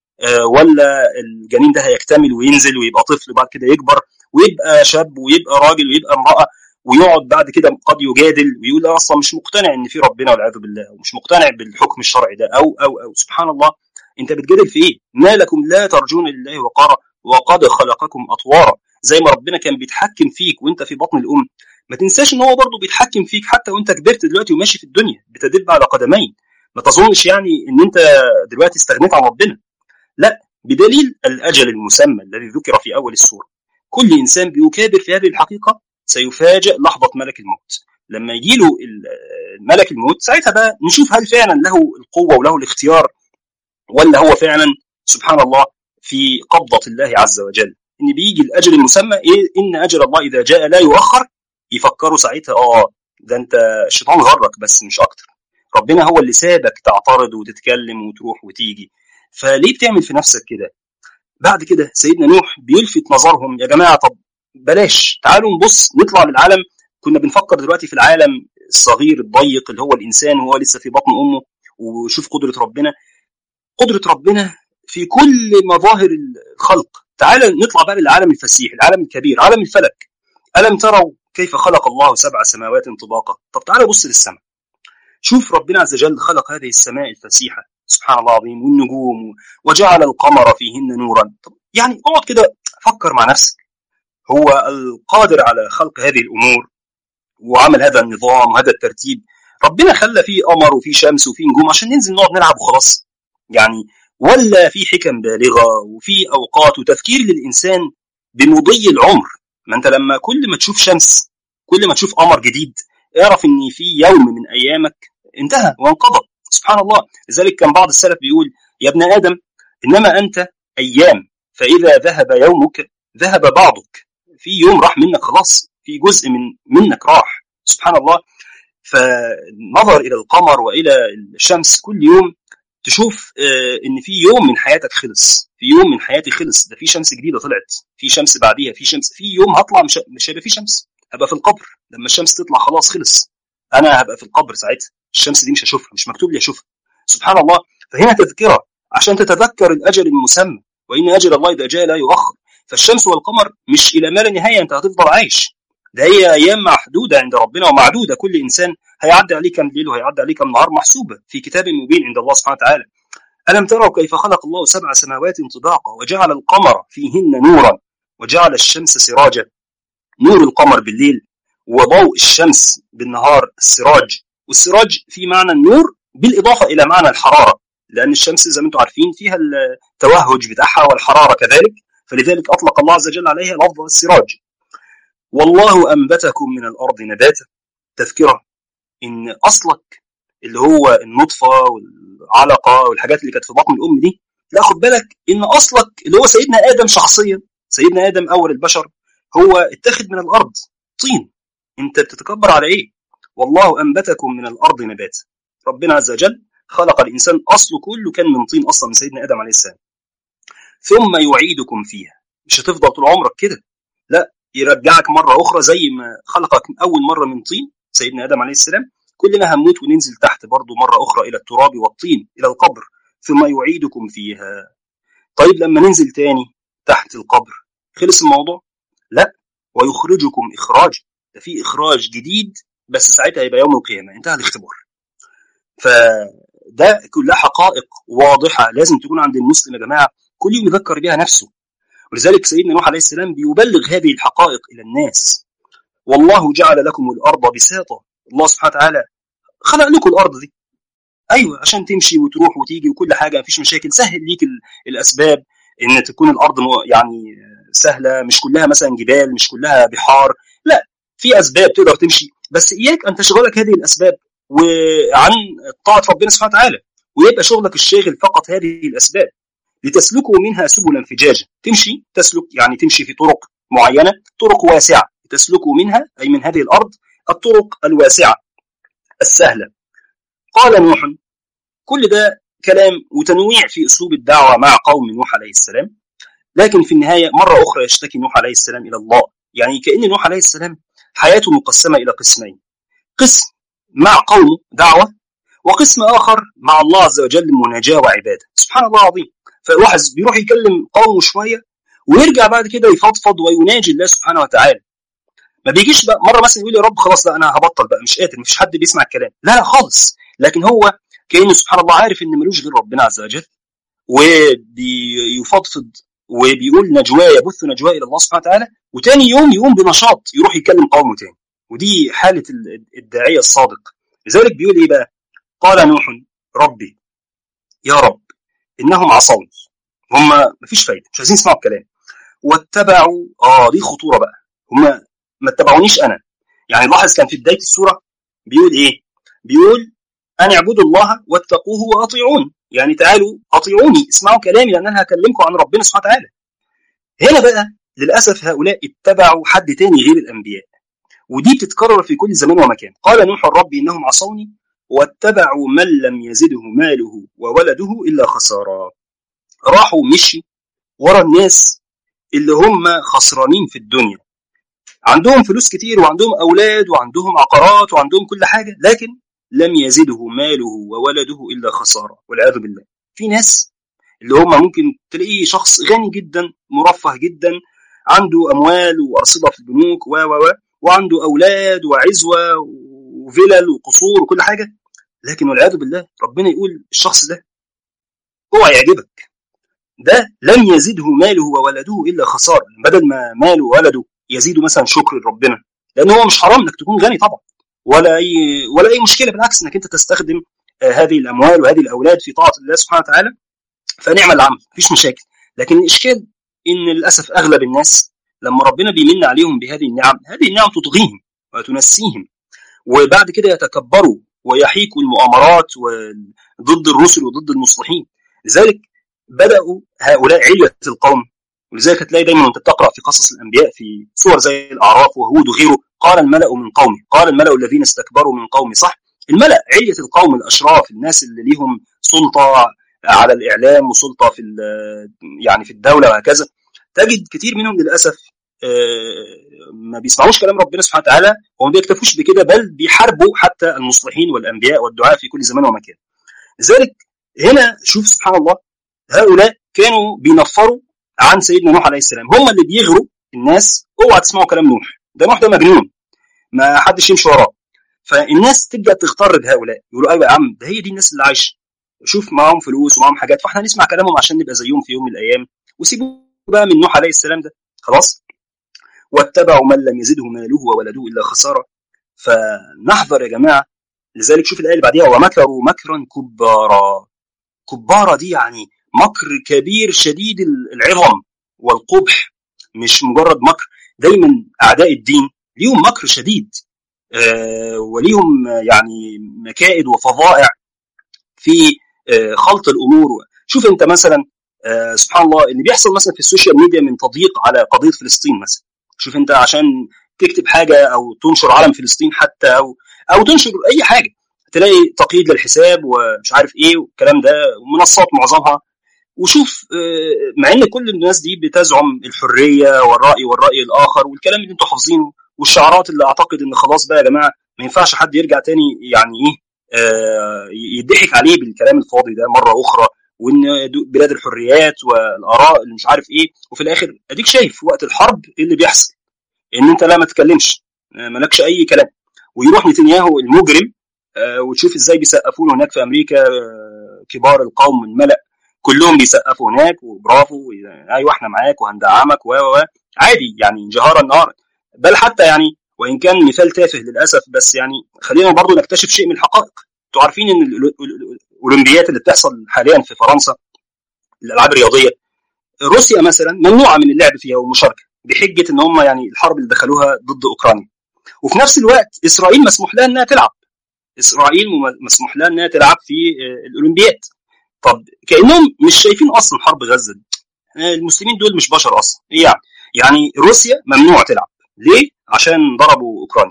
ولا الجنين ده هيكتمل وينزل ويبقى طفل وبعد كده يكبر ويبقى شاب ويبقى راجل ويبقى امراه ويقعد بعد كده قد يجادل ويقول انا اصلا مش مقتنع ان في ربنا والعياذ بالله ومش مقتنع بالحكم الشرعي ده او او او سبحان الله انت بتجادل في ايه؟ ما لكم لا ترجون لله وقارا وقد خلقكم اطوارا زي ما ربنا كان بيتحكم فيك وانت في بطن الام ما تنساش ان هو برضه بيتحكم فيك حتى وانت كبرت دلوقتي وماشي في الدنيا بتدب على قدمين ما تظنش يعني ان انت دلوقتي استغنيت عن ربنا لا بدليل الأجل المسمى الذي ذكر في أول السورة كل إنسان بيكابر في هذه الحقيقة سيفاجأ لحظة ملك الموت لما يجي له ملك الموت ساعتها بقى نشوف هل فعلا له القوة وله الاختيار ولا هو فعلا سبحان الله في قبضة الله عز وجل إن بيجي الأجل المسمى إيه إن أجل الله إذا جاء لا يؤخر يفكروا ساعتها آه ده أنت الشيطان غرك بس مش أكتر ربنا هو اللي سابك تعترض وتتكلم وتروح وتيجي فليه بتعمل في نفسك كده بعد كده سيدنا نوح بيلفت نظرهم يا جماعه طب بلاش تعالوا نبص نطلع للعالم كنا بنفكر دلوقتي في العالم الصغير الضيق اللي هو الانسان وهو لسه في بطن امه وشوف قدره ربنا قدره ربنا في كل مظاهر الخلق تعال نطلع بقى للعالم الفسيح العالم الكبير عالم الفلك الم تروا كيف خلق الله سبع سماوات طباقا طب تعال بص للسماء شوف ربنا عز وجل خلق هذه السماء الفسيحه سبحان الله العظيم والنجوم وجعل القمر فيهن نورا يعني اقعد كده فكر مع نفسك هو القادر على خلق هذه الامور وعمل هذا النظام وهذا الترتيب ربنا خلى فيه قمر وفيه شمس وفيه نجوم عشان ننزل نقعد نلعب وخلاص يعني ولا في حكم بالغه وفي اوقات وتفكير للانسان بمضي العمر ما انت لما كل ما تشوف شمس كل ما تشوف قمر جديد اعرف ان في يوم من ايامك انتهى وانقضى سبحان الله لذلك كان بعض السلف بيقول يا ابن ادم انما انت ايام فاذا ذهب يومك ذهب بعضك في يوم راح منك خلاص في جزء من منك راح سبحان الله فنظر الى القمر والى الشمس كل يوم تشوف ان في يوم من حياتك خلص في يوم من حياتي خلص ده في شمس جديده طلعت في شمس بعديها في شمس في يوم هطلع مش مش هيبقى في شمس هبقى في القبر لما الشمس تطلع خلاص خلص انا هبقى في القبر ساعتها الشمس دي مش هشوفها مش مكتوب لي اشوفها سبحان الله فهنا تذكره عشان تتذكر الاجل المسمى وان اجل الله اذا جاء لا يؤخر فالشمس والقمر مش الى ما لا نهايه انت هتفضل عايش ده هي ايام محدوده عند ربنا ومعدوده كل انسان هيعدي عليه كم ليل وهيعدي عليه كم نهار محسوبه في كتاب مبين عند الله سبحانه وتعالى الم تروا كيف خلق الله سبع سماوات طباقا وجعل القمر فيهن نورا وجعل الشمس سراجا نور القمر بالليل وضوء الشمس بالنهار السراج والسراج في معنى النور بالاضافه الى معنى الحراره لان الشمس زي ما انتم عارفين فيها التوهج بتاعها والحراره كذلك فلذلك اطلق الله عز وجل عليها لفظ السراج والله انبتكم من الارض نباتا تذكره ان اصلك اللي هو النطفه والعلقه والحاجات اللي كانت في بطن الام دي لا خد بالك ان اصلك اللي هو سيدنا ادم شخصيا سيدنا ادم اول البشر هو اتخذ من الارض طين انت بتتكبر على ايه والله انبتكم من الارض نباتا ربنا عز وجل خلق الانسان اصله كله كان من طين اصلا من سيدنا ادم عليه السلام ثم يعيدكم فيها مش هتفضل طول عمرك كده لا يرجعك مره اخرى زي ما خلقك اول مره من طين سيدنا ادم عليه السلام كلنا هنموت وننزل تحت برضه مره اخرى الى التراب والطين الى القبر ثم يعيدكم فيها طيب لما ننزل تاني تحت القبر خلص الموضوع لا ويخرجكم اخراج ده في اخراج جديد بس ساعتها هيبقى يوم القيامه انتهى الاختبار فده كلها حقائق واضحه لازم تكون عند المسلم يا جماعه كل يوم يذكر بها نفسه ولذلك سيدنا نوح عليه السلام بيبلغ هذه الحقائق الى الناس والله جعل لكم الارض بساطه الله سبحانه وتعالى خلق لكم الارض دي ايوه عشان تمشي وتروح وتيجي وكل حاجه مفيش مشاكل سهل ليك الاسباب ان تكون الارض يعني سهله مش كلها مثلا جبال مش كلها بحار لا في اسباب تقدر تمشي بس اياك ان تشغلك هذه الاسباب وعن طاعه ربنا سبحانه وتعالى ويبقى شغلك الشاغل فقط هذه الاسباب لتسلكوا منها سبلا فجاجا تمشي تسلك يعني تمشي في طرق معينه طرق واسعه تسلكوا منها اي من هذه الارض الطرق الواسعه السهله قال نوح كل ده كلام وتنويع في اسلوب الدعوه مع قوم نوح عليه السلام لكن في النهايه مره اخرى يشتكي نوح عليه السلام الى الله يعني كان نوح عليه السلام حياته مقسمه الى قسمين قسم مع قومه دعوه وقسم اخر مع الله عز وجل مناجاه وعباده سبحان الله العظيم فواحد بيروح يكلم قومه شويه ويرجع بعد كده يفضفض ويناجي الله سبحانه وتعالى ما بيجيش بقى مره مثلا يقول يا رب خلاص لا انا هبطل بقى مش قادر مفيش حد بيسمع الكلام لا لا خالص لكن هو كانه سبحان الله عارف ان ملوش غير ربنا عز وجل وبيفضفض وبيقول نجواه يبث نجواه الى الله سبحانه وتعالى وتاني يوم يقوم بنشاط يروح يكلم قومه تاني ودي حاله الداعيه الصادق لذلك بيقول ايه بقى قال نوح ربي يا رب انهم عصوني هم مفيش فايده مش عايزين يسمعوا الكلام واتبعوا اه دي خطوره بقى هم ما اتبعونيش انا يعني لاحظ كان في بدايه السوره بيقول ايه بيقول ان اعبدوا الله واتقوه واطيعون يعني تعالوا اطيعوني اسمعوا كلامي لان انا هكلمكم عن ربنا سبحانه وتعالى هنا بقى للاسف هؤلاء اتبعوا حد تاني غير الانبياء ودي بتتكرر في كل زمان ومكان قال نوح الرب انهم عصوني واتبعوا من لم يزده ماله وولده الا خسارا راحوا مشي ورا الناس اللي هم خسرانين في الدنيا عندهم فلوس كتير وعندهم اولاد وعندهم عقارات وعندهم كل حاجه لكن لم يزده ماله وولده الا خساره والعياذ بالله في ناس اللي هم ممكن تلاقيه شخص غني جدا مرفه جدا عنده اموال وارصده في البنوك و و وعنده اولاد وعزوه وفلل وقصور وكل حاجه لكن والعياذ بالله ربنا يقول الشخص ده اوعى يعجبك ده لم يزده ماله وولده الا خساره بدل ما ماله وولده يزيدوا مثلا شكر لربنا لان هو مش حرام انك تكون غني طبعا ولا اي ولا اي مشكله بالعكس انك انت تستخدم هذه الاموال وهذه الاولاد في طاعه الله سبحانه وتعالى فنعم العمل مفيش مشاكل لكن الاشكال ان للاسف اغلب الناس لما ربنا بيمن عليهم بهذه النعم هذه النعم تطغيهم وتنسيهم وبعد كده يتكبروا ويحيكوا المؤامرات ضد الرسل وضد المصلحين لذلك بداوا هؤلاء عليه القوم ولذلك هتلاقي دايما وانت بتقرا في قصص الانبياء في سور زي الاعراف وهود وغيره قال الملا من قومه قال الملا الذين استكبروا من قومي صح الملا عليه القوم الاشراف الناس اللي ليهم سلطه على الاعلام وسلطه في يعني في الدوله وهكذا تجد كتير منهم للاسف ما بيسمعوش كلام ربنا سبحانه وتعالى وما بيكتفوش بكده بل بيحاربوا حتى المصلحين والانبياء والدعاء في كل زمان ومكان لذلك هنا شوف سبحان الله هؤلاء كانوا بينفروا عن سيدنا نوح عليه السلام هم اللي بيغروا الناس اوعى تسمعوا كلام نوح ده نوح ده مجنون ما حدش يمشي وراه فالناس تبدا تغتر بهؤلاء يقولوا ايوه يا عم ده هي دي الناس اللي عايشه شوف معاهم فلوس ومعاهم حاجات فاحنا نسمع كلامهم عشان نبقى زيهم في يوم من الايام وسيبوا بقى من نوح عليه السلام ده خلاص واتبعوا من لم يزده ماله وولده الا خساره فنحذر يا جماعه لذلك شوف الايه اللي بعديها ومكروا مكرا كبارا كبارا دي يعني مكر كبير شديد العظم والقبح مش مجرد مكر دايما اعداء الدين ليهم مكر شديد آه وليهم يعني مكائد وفظائع في آه خلط الامور شوف انت مثلا آه سبحان الله اللي بيحصل مثلا في السوشيال ميديا من تضييق على قضيه فلسطين مثلا شوف انت عشان تكتب حاجه او تنشر علم فلسطين حتى او او تنشر اي حاجه تلاقي تقييد للحساب ومش عارف ايه والكلام ده ومنصات معظمها وشوف مع ان كل الناس دي بتزعم الحريه والراي والراي الاخر والكلام اللي انتم حافظينه والشعارات اللي اعتقد ان خلاص بقى يا جماعه ما ينفعش حد يرجع تاني يعني ايه آه يضحك عليه بالكلام الفاضي ده مره اخرى وان بلاد الحريات والاراء اللي مش عارف ايه وفي الاخر اديك شايف وقت الحرب ايه اللي بيحصل ان انت لا ما تتكلمش مالكش اي كلام ويروح نتنياهو المجرم آه وتشوف ازاي بيسقفوا له هناك في امريكا آه كبار القوم الملأ كلهم بيسقفوا هناك وبرافو ايوه احنا معاك وهندعمك و و عادي يعني جهارا نهارا بل حتى يعني وان كان مثال تافه للاسف بس يعني خلينا برضو نكتشف شيء من الحقائق انتوا عارفين ان الاولمبيات اللي بتحصل حاليا في فرنسا الالعاب الرياضيه روسيا مثلا ممنوعه من اللعب فيها والمشاركه بحجه ان هم يعني الحرب اللي دخلوها ضد اوكرانيا وفي نفس الوقت اسرائيل مسموح لها انها تلعب اسرائيل مسموح لها انها تلعب في الاولمبيات طب كانهم مش شايفين اصلا حرب غزه دي المسلمين دول مش بشر اصلا ايه يعني يعني روسيا ممنوع تلعب ليه عشان ضربوا اوكرانيا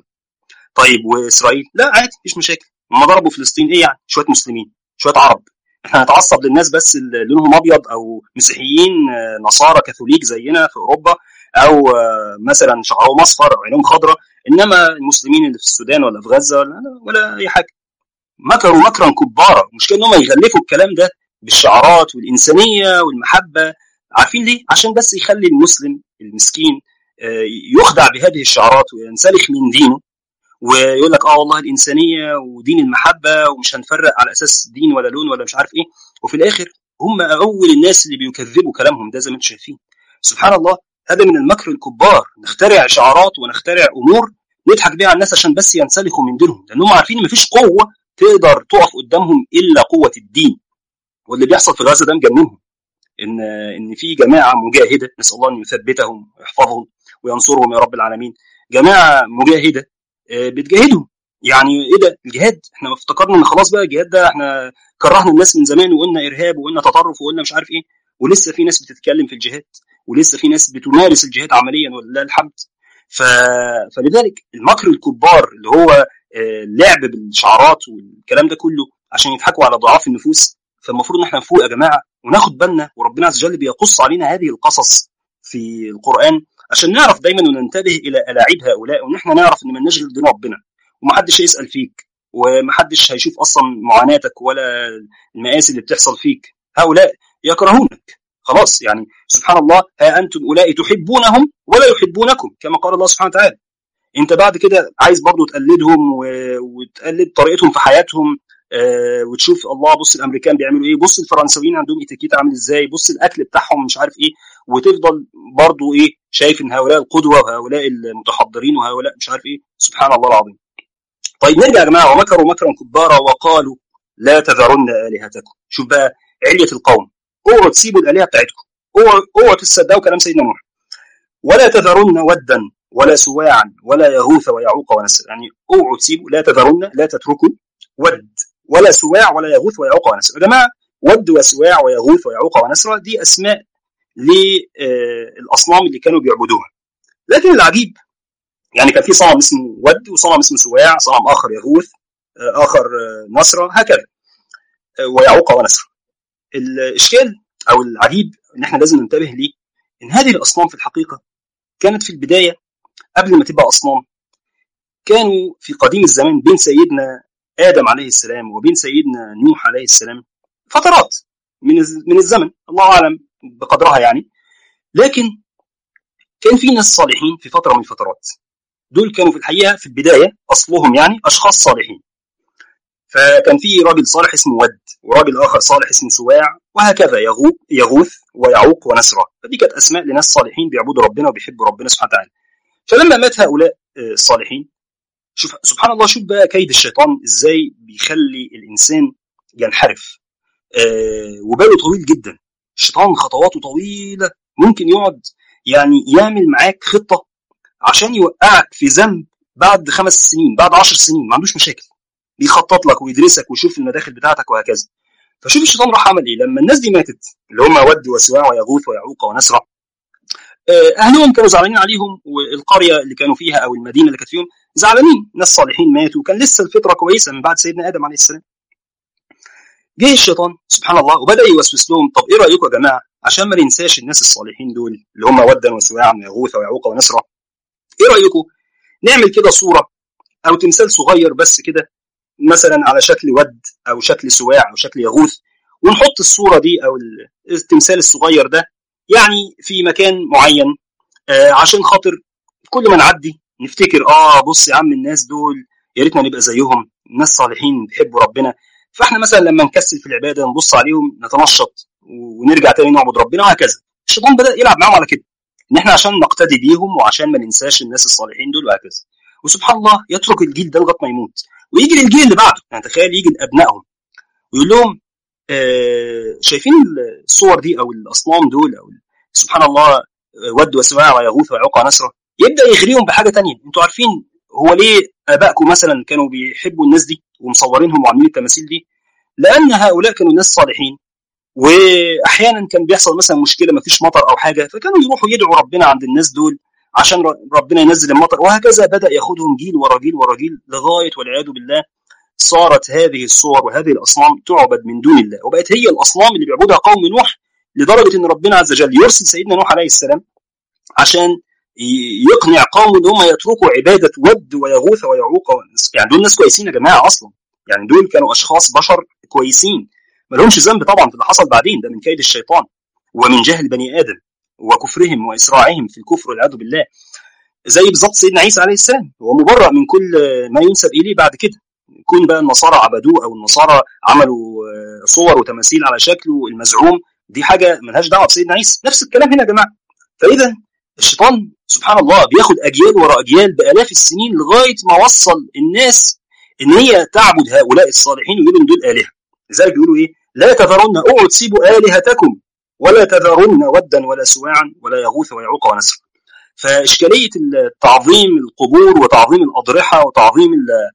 طيب واسرائيل لا عادي مفيش مشاكل هم ضربوا فلسطين ايه يعني شويه مسلمين شويه عرب احنا هنتعصب للناس بس اللي لونهم ابيض او مسيحيين نصارى كاثوليك زينا في اوروبا او مثلا شعرهم اصفر عينهم خضراء انما المسلمين اللي في السودان ولا في غزه ولا ولا اي حاجه مكروا مكرا كبارا المشكله ان هم يغلفوا الكلام ده بالشعارات والانسانيه والمحبه عارفين ليه؟ عشان بس يخلي المسلم المسكين يخدع بهذه الشعارات وينسلخ من دينه ويقول لك اه والله الانسانيه ودين المحبه ومش هنفرق على اساس دين ولا لون ولا مش عارف ايه وفي الاخر هم اول الناس اللي بيكذبوا كلامهم ده زي ما انتم شايفين سبحان الله هذا من المكر الكبار نخترع شعارات ونخترع امور نضحك بيها على الناس عشان بس ينسلخوا من دينهم لانهم عارفين مفيش قوه تقدر تقف قدامهم الا قوه الدين واللي بيحصل في غزه ده مجننهم ان ان في جماعه مجاهده نسال الله ان يثبتهم ويحفظهم وينصرهم يا رب العالمين جماعه مجاهده بتجاهدهم يعني ايه ده الجهاد احنا افتكرنا ان خلاص بقى الجهاد ده احنا كرهنا الناس من زمان وقلنا ارهاب وقلنا تطرف وقلنا مش عارف ايه ولسه في ناس بتتكلم في الجهاد ولسه في ناس بتمارس الجهاد عمليا ولله الحمد ف... فلذلك المكر الكبار اللي هو اللعب بالشعارات والكلام ده كله عشان يضحكوا على ضعاف النفوس فالمفروض ان احنا نفوق يا جماعه وناخد بالنا وربنا عز وجل بيقص علينا هذه القصص في القران عشان نعرف دايما وننتبه الى الاعيب هؤلاء وان احنا نعرف ان مالناش غير دين ربنا ومحدش هيسال فيك ومحدش هيشوف اصلا معاناتك ولا المآسي اللي بتحصل فيك هؤلاء يكرهونك خلاص يعني سبحان الله ها انتم اولئك تحبونهم ولا يحبونكم كما قال الله سبحانه وتعالى انت بعد كده عايز برضو تقلدهم وتقلد طريقتهم في حياتهم آه وتشوف الله بص الامريكان بيعملوا ايه بص الفرنساويين عندهم اتيكيت عامل ازاي بص الاكل بتاعهم مش عارف ايه وتفضل برضو ايه شايف ان هؤلاء القدوه وهؤلاء المتحضرين وهؤلاء مش عارف ايه سبحان الله العظيم طيب نرجع يا جماعه ومكروا مكرا كبارا وقالوا لا تذرن الهتكم شوف بقى عليه القوم اوعوا تسيبوا الالهه بتاعتكم اوعوا اوعوا تصدقوا كلام سيدنا نوح ولا تذرن ودا ولا سواعا ولا يغوث ويعوق ونسر يعني اوعوا تسيبوا لا تذرن لا تتركوا ود ولا سواع ولا يغوث ويعوق ونسر يا جماعه ود وسواع ويغوث ويعوق ونسر دي اسماء للاصنام اللي كانوا بيعبدوها لكن العجيب يعني كان في صنم اسمه ود وصنم اسمه سواع صنم اخر يغوث اخر نصره هكذا ويعوق ونسر الاشكال او العجيب ان احنا لازم ننتبه ليه ان هذه الاصنام في الحقيقه كانت في البدايه قبل ما تبقى اصنام كانوا في قديم الزمان بين سيدنا ادم عليه السلام وبين سيدنا نوح عليه السلام فترات من من الزمن الله اعلم بقدرها يعني لكن كان في ناس صالحين في فتره من الفترات دول كانوا في الحقيقه في البدايه اصلهم يعني اشخاص صالحين فكان في راجل صالح اسمه ود وراجل اخر صالح اسمه سواع وهكذا يغوث يغوث ويعوق ونسرة فدي كانت اسماء لناس صالحين بيعبدوا ربنا وبيحبوا ربنا سبحانه وتعالى فلما مات هؤلاء الصالحين شوف سبحان الله شوف بقى كيد الشيطان ازاي بيخلي الانسان ينحرف آه وباله طويل جدا الشيطان خطواته طويله ممكن يقعد يعني يعمل معاك خطه عشان يوقعك في ذنب بعد خمس سنين بعد عشر سنين ما عندوش مشاكل بيخطط لك ويدرسك ويشوف المداخل بتاعتك وهكذا فشوف الشيطان راح عمل ايه لما الناس دي ماتت اللي هم ود وسواع ويغوث ويعوق ونسرة اهلهم كانوا زعلانين عليهم والقريه اللي كانوا فيها او المدينه اللي كانت فيهم زعلانين ناس صالحين ماتوا وكان لسه الفطره كويسه من بعد سيدنا ادم عليه السلام جه الشيطان سبحان الله وبدا يوسوس لهم طب ايه رايكم يا جماعه عشان ما ننساش الناس الصالحين دول اللي هم ودا وسواعا ويغوث ويعوق ونسرة ايه رايكم نعمل كده صوره او تمثال صغير بس كده مثلا على شكل ود او شكل سواع او شكل يغوث ونحط الصوره دي او التمثال الصغير ده يعني في مكان معين آه عشان خاطر كل ما نعدي نفتكر اه بص يا عم الناس دول يا ريتنا نبقى زيهم ناس صالحين بيحبوا ربنا فاحنا مثلا لما نكسل في العباده نبص عليهم نتنشط ونرجع تاني نعبد ربنا وهكذا الشيطان بدا يلعب معاهم على كده ان احنا عشان نقتدي بيهم وعشان ما ننساش الناس الصالحين دول وهكذا وسبحان الله يترك الجيل ده لغايه ما يموت ويجي للجيل اللي بعده يعني تخيل يجي لابنائهم ويقول لهم آه شايفين الصور دي او الاصنام دول او سبحان الله ود وسواع ويغوث ويعوق ونسرة يبدا يغريهم بحاجه تانية انتوا عارفين هو ليه ابائكم مثلا كانوا بيحبوا الناس دي ومصورينهم وعاملين التماثيل دي لان هؤلاء كانوا ناس صالحين واحيانا كان بيحصل مثلا مشكله ما فيش مطر او حاجه فكانوا يروحوا يدعوا ربنا عند الناس دول عشان ربنا ينزل المطر وهكذا بدا ياخذهم جيل ورا جيل ورا جيل لغايه والعياذ بالله صارت هذه الصور وهذه الاصنام تعبد من دون الله وبقت هي الاصنام اللي بيعبدها قوم نوح لدرجه ان ربنا عز وجل يرسل سيدنا نوح عليه السلام عشان يقنع قوم ان هم يتركوا عباده ود ويغوث ويعوق يعني دول ناس كويسين يا جماعه اصلا يعني دول كانوا اشخاص بشر كويسين ما لهمش ذنب طبعا في اللي حصل بعدين ده من كيد الشيطان ومن جهل بني ادم وكفرهم واسراعهم في الكفر والعياذ بالله زي بالظبط سيدنا عيسى عليه السلام هو مبرأ من كل ما ينسب اليه بعد كده يكون بقى النصارى عبدوه او النصارى عملوا صور وتماثيل على شكله المزعوم دي حاجه ملهاش دعوه بسيدنا عيسى نفس الكلام هنا يا جماعه فاذا الشيطان سبحان الله بياخد اجيال ورا اجيال بالاف السنين لغايه ما وصل الناس ان هي تعبد هؤلاء الصالحين ويقولوا ان دول الهه لذلك بيقولوا ايه لا تذرن اوعوا تسيبوا الهتكم ولا تذرن ودا ولا سواعا ولا يغوث ويعوق ونسر فاشكاليه تعظيم القبور وتعظيم الاضرحه وتعظيم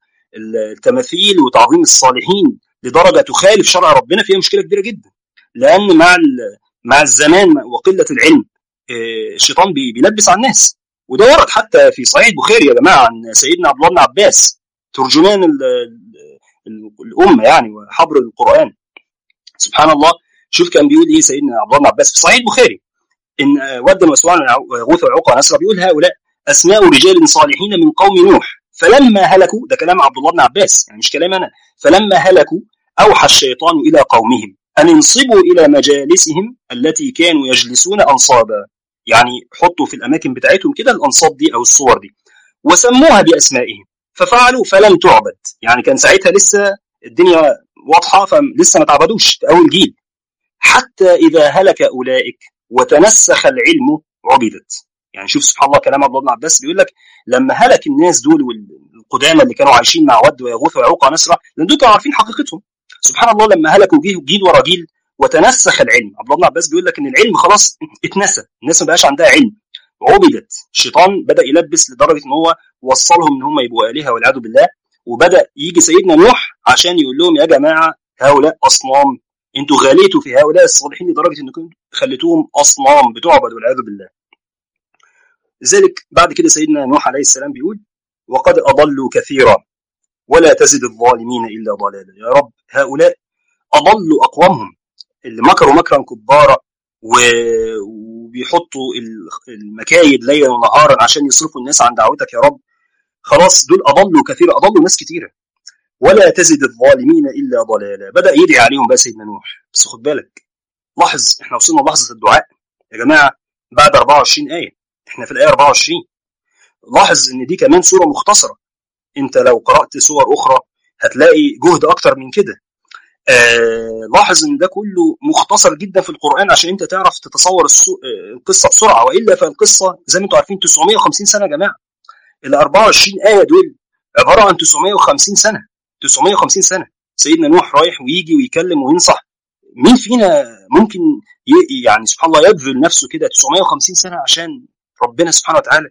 التماثيل وتعظيم الصالحين لدرجه تخالف شرع ربنا فيها مشكله كبيره جدا لان مع مع الزمان وقله العلم الشيطان بيلبس على الناس وده ورد حتى في صحيح البخاري يا جماعه عن سيدنا عبد الله بن عباس ترجمان الامه يعني وحبر القران سبحان الله شوف كان بيقول ايه سيدنا عبد الله بن عباس في صحيح البخاري ان ود وسواع ويغوث ويعوق ونسر بيقول هؤلاء اسماء رجال صالحين من قوم نوح فلما هلكوا ده كلام عبد الله بن عباس يعني مش كلام انا فلما هلكوا اوحى الشيطان الى قومهم ان انصبوا الى مجالسهم التي كانوا يجلسون انصابا يعني حطوا في الاماكن بتاعتهم كده الانصاب دي او الصور دي وسموها باسمائهم ففعلوا فلم تعبد يعني كان ساعتها لسه الدنيا واضحه فلسه ما تعبدوش في اول جيل حتى اذا هلك اولئك وتنسخ العلم عبدت يعني شوف سبحان الله كلام عبد الله بن عباس بيقول لك لما هلك الناس دول والقدامى اللي كانوا عايشين مع ود ويغوث ويعوق ونسرة لان دول كانوا عارفين حقيقتهم سبحان الله لما هلكوا جيل ورا جيل وتنسخ العلم عبد الله بن عباس بيقول لك ان العلم خلاص اتنسى الناس ما بقاش عندها علم عبدت الشيطان بدا يلبس لدرجه ان هو وصلهم ان هم يبقوا الهه والعياذ بالله وبدا يجي سيدنا نوح عشان يقول لهم يا جماعه هؤلاء اصنام انتوا غاليتوا في هؤلاء الصالحين لدرجه انكم خليتوهم اصنام بتعبد والعياذ بالله لذلك بعد كده سيدنا نوح عليه السلام بيقول وقد اضلوا كثيرا ولا تزد الظالمين الا ضلالا يا رب هؤلاء اضلوا اقوامهم اللي مكروا مكرا كبارا وبيحطوا المكايد ليلا ونهارا عشان يصرفوا الناس عن دعوتك يا رب خلاص دول اضلوا كثيرا اضلوا ناس كثيره ولا تزد الظالمين الا ضلالا بدا يدعي عليهم بقى سيدنا نوح بس خد بالك لاحظ احنا وصلنا لحظه الدعاء يا جماعه بعد 24 ايه احنا في الايه 24 لاحظ ان دي كمان سوره مختصره انت لو قرات سور اخرى هتلاقي جهد اكتر من كده آه لاحظ ان ده كله مختصر جدا في القران عشان انت تعرف تتصور القصه بسرعه والا فالقصه زي ما انتم عارفين 950 سنه يا جماعه ال 24 ايه دول عباره عن 950 سنه 950 سنه سيدنا نوح رايح ويجي ويكلم وينصح مين فينا ممكن يعني سبحان الله يبذل نفسه كده 950 سنه عشان ربنا سبحانه وتعالى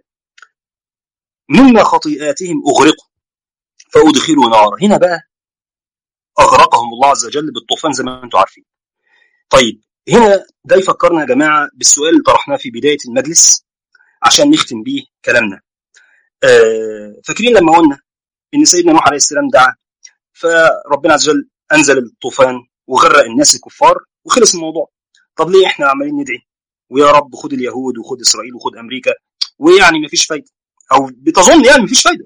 مما خطيئاتهم اغرقوا فادخلوا نارا هنا بقى اغرقهم الله عز وجل بالطوفان زي ما انتم عارفين طيب هنا ده يفكرنا يا جماعه بالسؤال اللي طرحناه في بدايه المجلس عشان نختم بيه كلامنا آه فاكرين لما قلنا ان سيدنا نوح عليه السلام دعا فربنا عز وجل انزل الطوفان وغرق الناس الكفار وخلص الموضوع طب ليه احنا عمالين ندعي ويا رب خد اليهود وخد اسرائيل وخد امريكا ويعني مفيش فايده او بتظن يعني مفيش فايده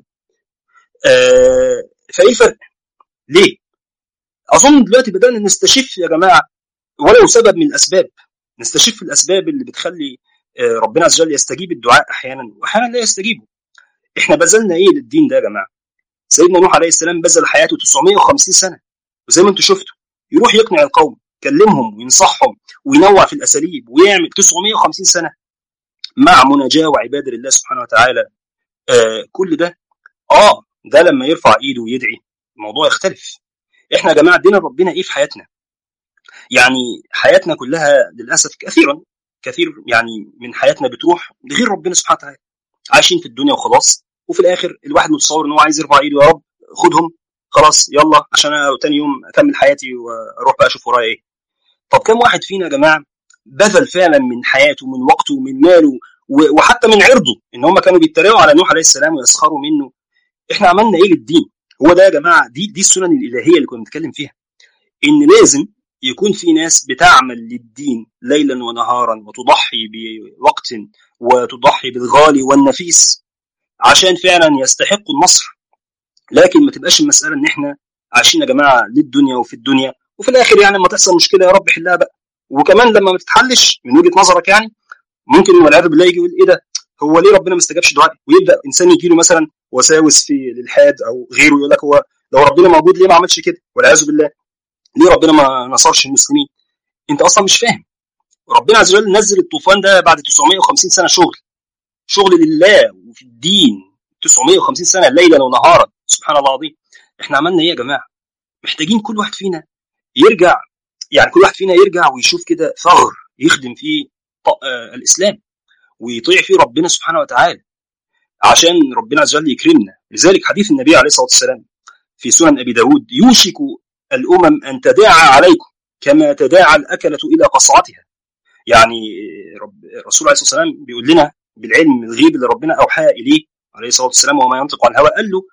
آه فايه الفرق ليه اظن دلوقتي بدانا نستشف يا جماعه ولو سبب من الاسباب نستشف الاسباب اللي بتخلي ربنا عز وجل يستجيب الدعاء احيانا واحيانا لا يستجيبه احنا بذلنا ايه للدين ده يا جماعه سيدنا نوح عليه السلام بذل حياته 950 سنه وزي ما انتم شفتوا يروح يقنع القوم يكلمهم وينصحهم وينوع في الاساليب ويعمل 950 سنه مع مناجاه وعباده لله سبحانه وتعالى آه كل ده اه ده لما يرفع ايده ويدعي الموضوع يختلف احنا يا جماعه دينا ربنا ايه في حياتنا يعني حياتنا كلها للاسف كثيرا كثير يعني من حياتنا بتروح لغير ربنا سبحانه وتعالى عايشين في الدنيا وخلاص وفي الاخر الواحد متصور ان هو عايز يرفع ايده يا رب خدهم خلاص يلا عشان انا تاني يوم اكمل حياتي واروح بقى اشوف ورايا ايه طب كم واحد فينا يا جماعه بذل فعلا من حياته من وقته من ماله وحتى من عرضه ان هم كانوا بيتريقوا على نوح عليه السلام ويسخروا منه احنا عملنا ايه للدين هو ده يا جماعه دي دي السنن الالهيه اللي كنا بنتكلم فيها ان لازم يكون في ناس بتعمل للدين ليلا ونهارا وتضحي بوقت وتضحي بالغالي والنفيس عشان فعلا يستحقوا النصر لكن ما تبقاش المساله ان احنا عايشين يا جماعه للدنيا وفي الدنيا وفي الاخر يعني لما تحصل مشكله يا رب حلها بقى وكمان لما ما تتحلش من وجهه نظرك يعني ممكن والعياذ بالله يجي يقول ايه ده هو ليه ربنا ما استجابش دعائي ويبدا انسان يجي له مثلا وساوس في الالحاد او غيره يقول لك هو لو ربنا موجود ليه ما عملش كده والعياذ بالله ليه ربنا ما نصرش المسلمين انت اصلا مش فاهم ربنا عز وجل نزل الطوفان ده بعد 950 سنه شغل شغل لله وفي الدين 950 سنه ليلا ونهارا سبحان الله العظيم احنا عملنا ايه يا جماعه محتاجين كل واحد فينا يرجع يعني كل واحد فينا يرجع ويشوف كده ثغر يخدم فيه آه الاسلام ويطيع فيه ربنا سبحانه وتعالى عشان ربنا عز وجل يكرمنا لذلك حديث النبي عليه الصلاه والسلام في سنن ابي داود يوشك الامم ان تداعى عليكم كما تداعى الاكله الى قصعتها يعني رب الرسول عليه الصلاه والسلام بيقول لنا بالعلم الغيب اللي ربنا اوحى اليه عليه الصلاه والسلام وما ينطق عن الهوى قال له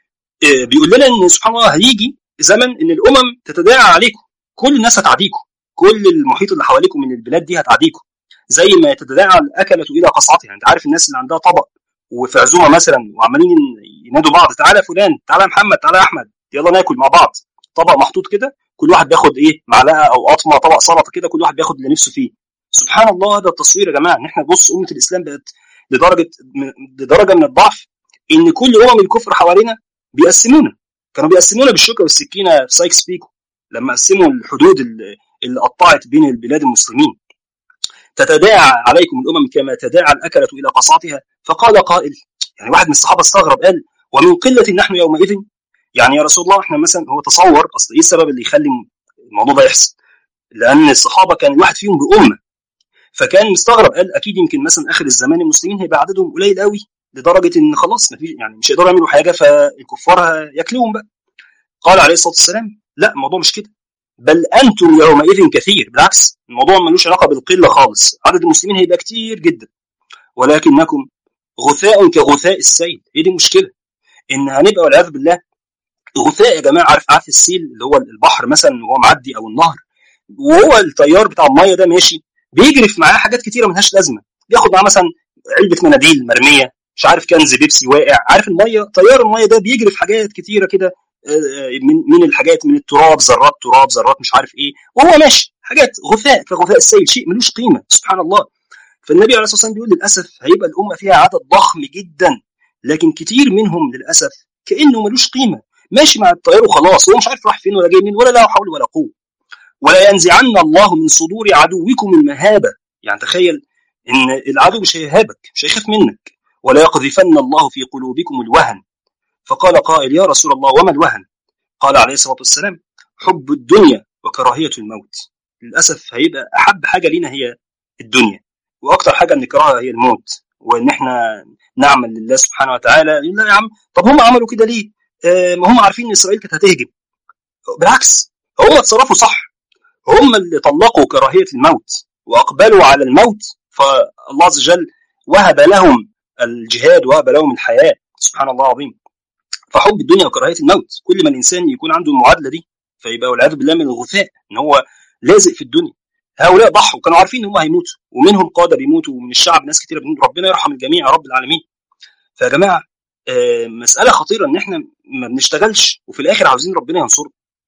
بيقول لنا ان سبحان الله هيجي زمن ان الامم تتداعى عليكم كل الناس هتعاديكم كل المحيط اللي حواليكم من البلاد دي هتعاديكم زي ما يتداعى الاكله الى قصعتها انت عارف الناس اللي عندها طبق وفي عزومه مثلا وعمالين ينادوا بعض تعالى يا فلان تعالى يا محمد تعالى يا احمد يلا ناكل مع بعض طبق محطوط كده كل واحد بياخد ايه معلقه او قطمه طبق سلطه كده كل واحد بياخد اللي نفسه فيه سبحان الله هذا التصوير يا جماعه ان احنا بص امه الاسلام بقت لدرجه لدرجه من الضعف ان كل امم الكفر حوالينا بيقسمونا كانوا بيقسمونا بالشوكه والسكينه في سايكس بيكو لما قسموا الحدود اللي, اللي قطعت بين البلاد المسلمين تتداعى عليكم الامم كما تداعى الاكله الى قصعتها فقال قائل يعني واحد من الصحابه استغرب قال ومن قله نحن يومئذ يعني يا رسول الله احنا مثلا هو تصور اصل ايه السبب اللي يخلي الموضوع ده يحصل لان الصحابه كان الواحد فيهم بامه فكان مستغرب قال اكيد يمكن مثلا اخر الزمان المسلمين هيبقى عددهم قليل قوي لدرجه ان خلاص ما يعني مش هيقدروا يعملوا حاجه فالكفار ياكلوهم بقى قال عليه الصلاه والسلام لا الموضوع مش كده بل انتم يومئذ كثير بالعكس الموضوع ملوش علاقه بالقله خالص عدد المسلمين هيبقى كتير جدا ولكنكم غثاء كغثاء السيل هي دي المشكله ان هنبقى والعياذ بالله غثاء يا جماعه عارف عارف السيل اللي هو البحر مثلا وهو معدي او النهر وهو التيار بتاع الميه ده ماشي بيجري معاه حاجات كتيره ملهاش لازمه بياخد معاه مثلا علبه مناديل مرميه مش عارف كنز بيبسي واقع عارف الميه تيار الميه ده بيجري في حاجات كتيره كده من من الحاجات من التراب ذرات تراب ذرات مش عارف ايه وهو ماشي حاجات غثاء كغثاء السيل شيء ملوش قيمه سبحان الله فالنبي عليه الصلاه والسلام بيقول للاسف هيبقى الامه فيها عدد ضخم جدا لكن كتير منهم للاسف كانه ملوش قيمه ماشي مع الطيار وخلاص هو مش عارف راح فين ولا جاي منين ولا له حول ولا قوه ولا ينزعن الله من صدور عدوكم المهابه يعني تخيل ان العدو مش هيهابك مش هيخاف منك ولا يقذفن الله في قلوبكم الوهن فقال قائل يا رسول الله وما الوهن قال عليه الصلاه والسلام حب الدنيا وكراهيه الموت للاسف هيبقى احب حاجه لينا هي الدنيا واكتر حاجه بنكرهها هي الموت وان احنا نعمل لله سبحانه وتعالى لا يا عم طب هم عملوا كده ليه؟ آه ما هم عارفين ان اسرائيل كانت هتهجم بالعكس هم اتصرفوا صح هم اللي طلقوا كراهيه الموت واقبلوا على الموت فالله عز وجل وهب لهم الجهاد وهب لهم الحياه سبحان الله العظيم فحب الدنيا وكراهيه الموت كل ما الانسان يكون عنده المعادله دي فيبقى والعياذ بالله من الغثاء ان هو لازق في الدنيا هؤلاء ضحوا كانوا عارفين ان هم هيموتوا ومنهم قاده بيموتوا ومن الشعب ناس كتير بيموتوا ربنا يرحم الجميع يا رب العالمين فيا جماعه مساله خطيره ان احنا ما بنشتغلش وفي الاخر عاوزين ربنا ينصرنا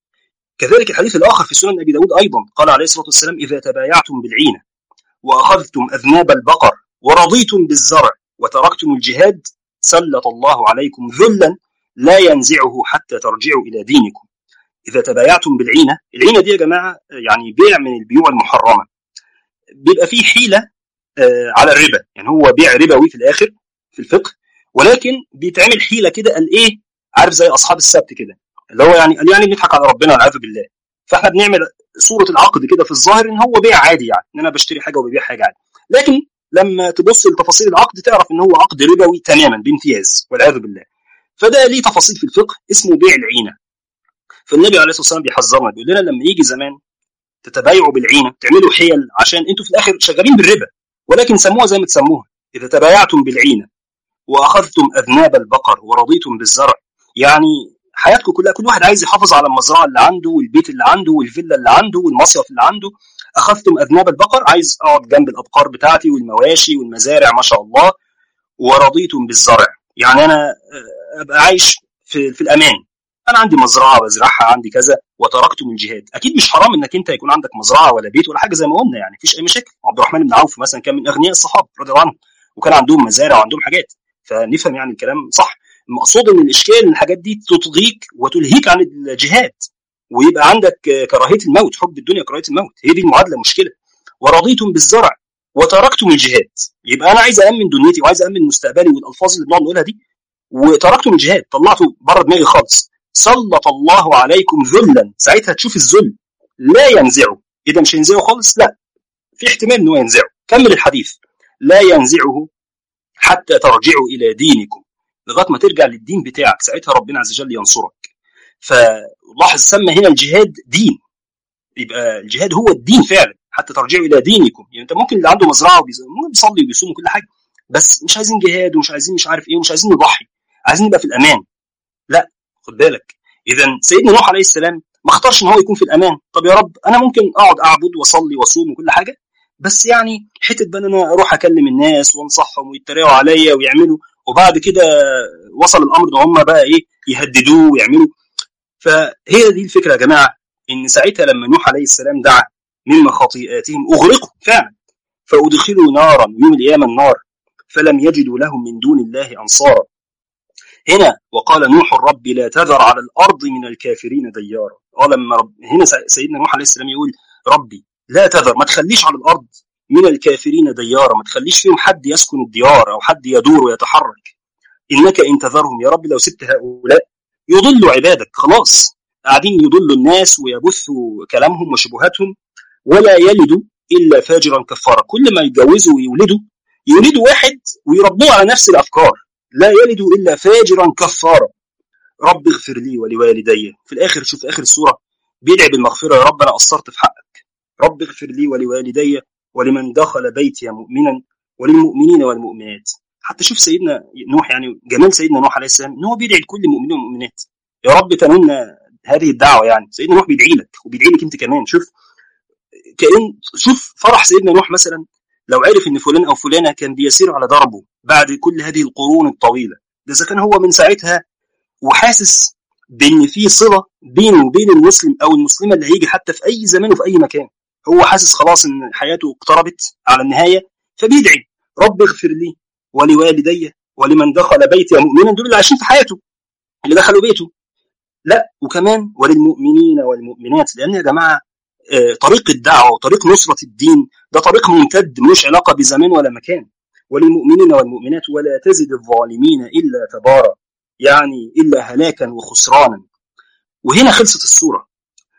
كذلك الحديث الاخر في سنن ابي داود ايضا قال عليه الصلاه والسلام اذا تبايعتم بالعينه واخذتم اذناب البقر ورضيتم بالزرع وتركتم الجهاد سلط الله عليكم ذلا لا ينزعه حتى ترجعوا الى دينكم اذا تبايعتم بالعينه العينه دي يا جماعه يعني بيع من البيوع المحرمه بيبقى فيه حيله على الربا يعني هو بيع ربوي في الاخر في الفقه ولكن بيتعمل حيله كده قال ايه عارف زي اصحاب السبت كده اللي هو يعني قال يعني بنضحك على ربنا والعياذ بالله فاحنا بنعمل صوره العقد كده في الظاهر ان هو بيع عادي يعني ان انا بشتري حاجه وببيع حاجه عادي لكن لما تبص لتفاصيل العقد تعرف ان هو عقد ربوي تماما بامتياز والعياذ بالله فده ليه تفاصيل في الفقه اسمه بيع العينه فالنبي عليه الصلاه والسلام بيحذرنا بيقول لنا لما يجي زمان تتبايعوا بالعينه تعملوا حيل عشان انتوا في الاخر شغالين بالربا ولكن سموها زي ما تسموها اذا تبايعتم بالعينه واخذتم اذناب البقر ورضيتم بالزرع يعني حياتكم كلها كل واحد عايز يحافظ على المزرعه اللي عنده والبيت اللي عنده والفيلا اللي عنده والمصيف اللي عنده اخذتم اذناب البقر عايز اقعد جنب الابقار بتاعتي والمواشي والمزارع ما شاء الله ورضيتم بالزرع يعني انا ابقى عايش في, في الامان انا عندي مزرعه بزرعها عندي كذا وتركتم الجهاد اكيد مش حرام انك انت يكون عندك مزرعه ولا بيت ولا حاجه زي ما قلنا يعني مفيش اي مشاكل عبد الرحمن بن عوف مثلا كان من اغنياء الصحابه رضي الله عنهم وكان عندهم مزارع وعندهم حاجات فنفهم يعني الكلام صح المقصود ان الاشكال ان الحاجات دي تطغيك وتلهيك عن الجهاد ويبقى عندك كراهيه الموت حب الدنيا كراهيه الموت هي دي المعادله مشكله ورضيتم بالزرع وتركتم الجهاد يبقى انا عايز امن دنيتي وعايز امن مستقبلي والالفاظ اللي بنقعد نقولها دي وتركتم الجهاد طلعته بره دماغي خالص سلط الله عليكم ذلا ساعتها تشوف الذل لا ينزعه اذا مش هينزعه خالص لا في احتمال انه ينزعه كمل الحديث لا ينزعه حتى ترجعوا الى دينكم لغايه ما ترجع للدين بتاعك ساعتها ربنا عز وجل ينصرك فلاحظ سمى هنا الجهاد دين يبقى الجهاد هو الدين فعلا حتى ترجعوا الى دينكم يعني انت ممكن اللي عنده مزرعه ممكن بيصلي وبيصوم وكل حاجه بس مش عايزين جهاد ومش عايزين مش عارف ايه ومش عايزين نضحي عايزين نبقى في الامان لا خد بالك اذا سيدنا نوح عليه السلام ما اختارش ان هو يكون في الامان طب يا رب انا ممكن اقعد اعبد واصلي واصوم وكل حاجه بس يعني حته بقى ان انا اروح اكلم الناس وانصحهم ويتريقوا عليا ويعملوا وبعد كده وصل الامر ان هم بقى ايه يهددوه ويعملوا فهي دي الفكره يا جماعه ان ساعتها لما نوح عليه السلام دعا مما خطيئاتهم اغرقوا فعلا فادخلوا نارا يوم القيامه النار فلم يجدوا لهم من دون الله انصارا هنا وقال نوح الرب لا تذر على الارض من الكافرين ديارا اه لما رب هنا سيدنا نوح عليه السلام يقول ربي لا تذر ما تخليش على الارض من الكافرين ديارا ما تخليش فيهم حد يسكن الديار او حد يدور ويتحرك انك ان تذرهم يا رب لو سبت هؤلاء يضلوا عبادك خلاص قاعدين يضلوا الناس ويبثوا كلامهم وشبهاتهم ولا يلد الا فاجرا كفارا كل ما يتجوزوا ويولدوا يولدوا واحد ويربوه على نفس الافكار لا يلد الا فاجرا كفارا رب اغفر لي ولوالدي في الاخر شوف اخر السوره بيدعي بالمغفره يا رب انا قصرت في حقك رب اغفر لي ولوالدي ولمن دخل بيتي مؤمنا وللمؤمنين والمؤمنات حتى شوف سيدنا نوح يعني جمال سيدنا نوح عليه السلام ان هو بيدعي لكل المؤمنين والمؤمنات يا رب تنولنا هذه الدعوه يعني سيدنا نوح بيدعي لك وبيدعي لك انت كمان شوف كأن شوف فرح سيدنا نوح مثلا لو عرف ان فلان او فلانه كان بيسير على دربه بعد كل هذه القرون الطويله ده اذا كان هو من ساعتها وحاسس بان في صله بينه وبين المسلم او المسلمه اللي هيجي حتى في اي زمان وفي اي مكان هو حاسس خلاص ان حياته اقتربت على النهايه فبيدعي رب اغفر لي ولوالدي ولمن دخل بيتي مؤمنا دول اللي عايشين في حياته اللي دخلوا بيته لا وكمان وللمؤمنين والمؤمنات لان يا جماعه طريق الدعوه وطريق نصره الدين ده طريق ممتد ملوش علاقه بزمان ولا مكان وللمؤمنين والمؤمنات ولا تزد الظالمين الا تبارا يعني الا هلاكا وخسرانا وهنا خلصت الصوره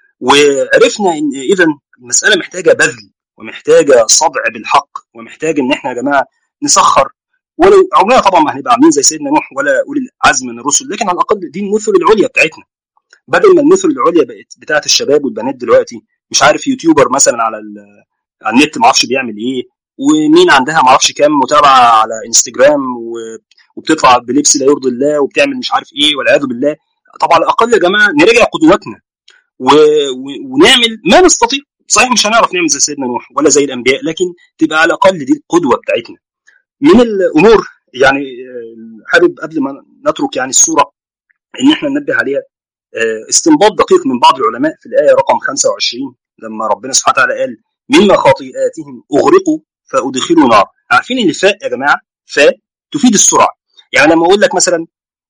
وعرفنا ان اذا المساله محتاجه بذل ومحتاجه صدع بالحق ومحتاج ان احنا يا جماعه نسخر ولو عمرنا طبعا ما هنبقى عاملين زي سيدنا نوح ولا اولي العزم من الرسل لكن على الاقل دي المثل العليا بتاعتنا بدل ما المثل العليا بقت بتاعت الشباب والبنات دلوقتي مش عارف يوتيوبر مثلا على على النت ما اعرفش بيعمل ايه ومين عندها ما اعرفش كام متابعه على انستجرام وبتطلع بلبس لا يرضي الله وبتعمل مش عارف ايه والعياذ بالله طب على الاقل يا جماعه نراجع قدواتنا و... و... ونعمل ما نستطيع صحيح مش هنعرف نعمل زي سيدنا نوح ولا زي الانبياء لكن تبقى على الاقل دي القدوه بتاعتنا من الامور يعني حابب قبل ما نترك يعني الصوره ان احنا ننبه عليها استنباط دقيق من بعض العلماء في الايه رقم 25 لما ربنا سبحانه وتعالى قال مما خطيئاتهم اغرقوا فادخلوا نار عارفين ان فاء يا جماعه فاء تفيد السرعه يعني لما اقول لك مثلا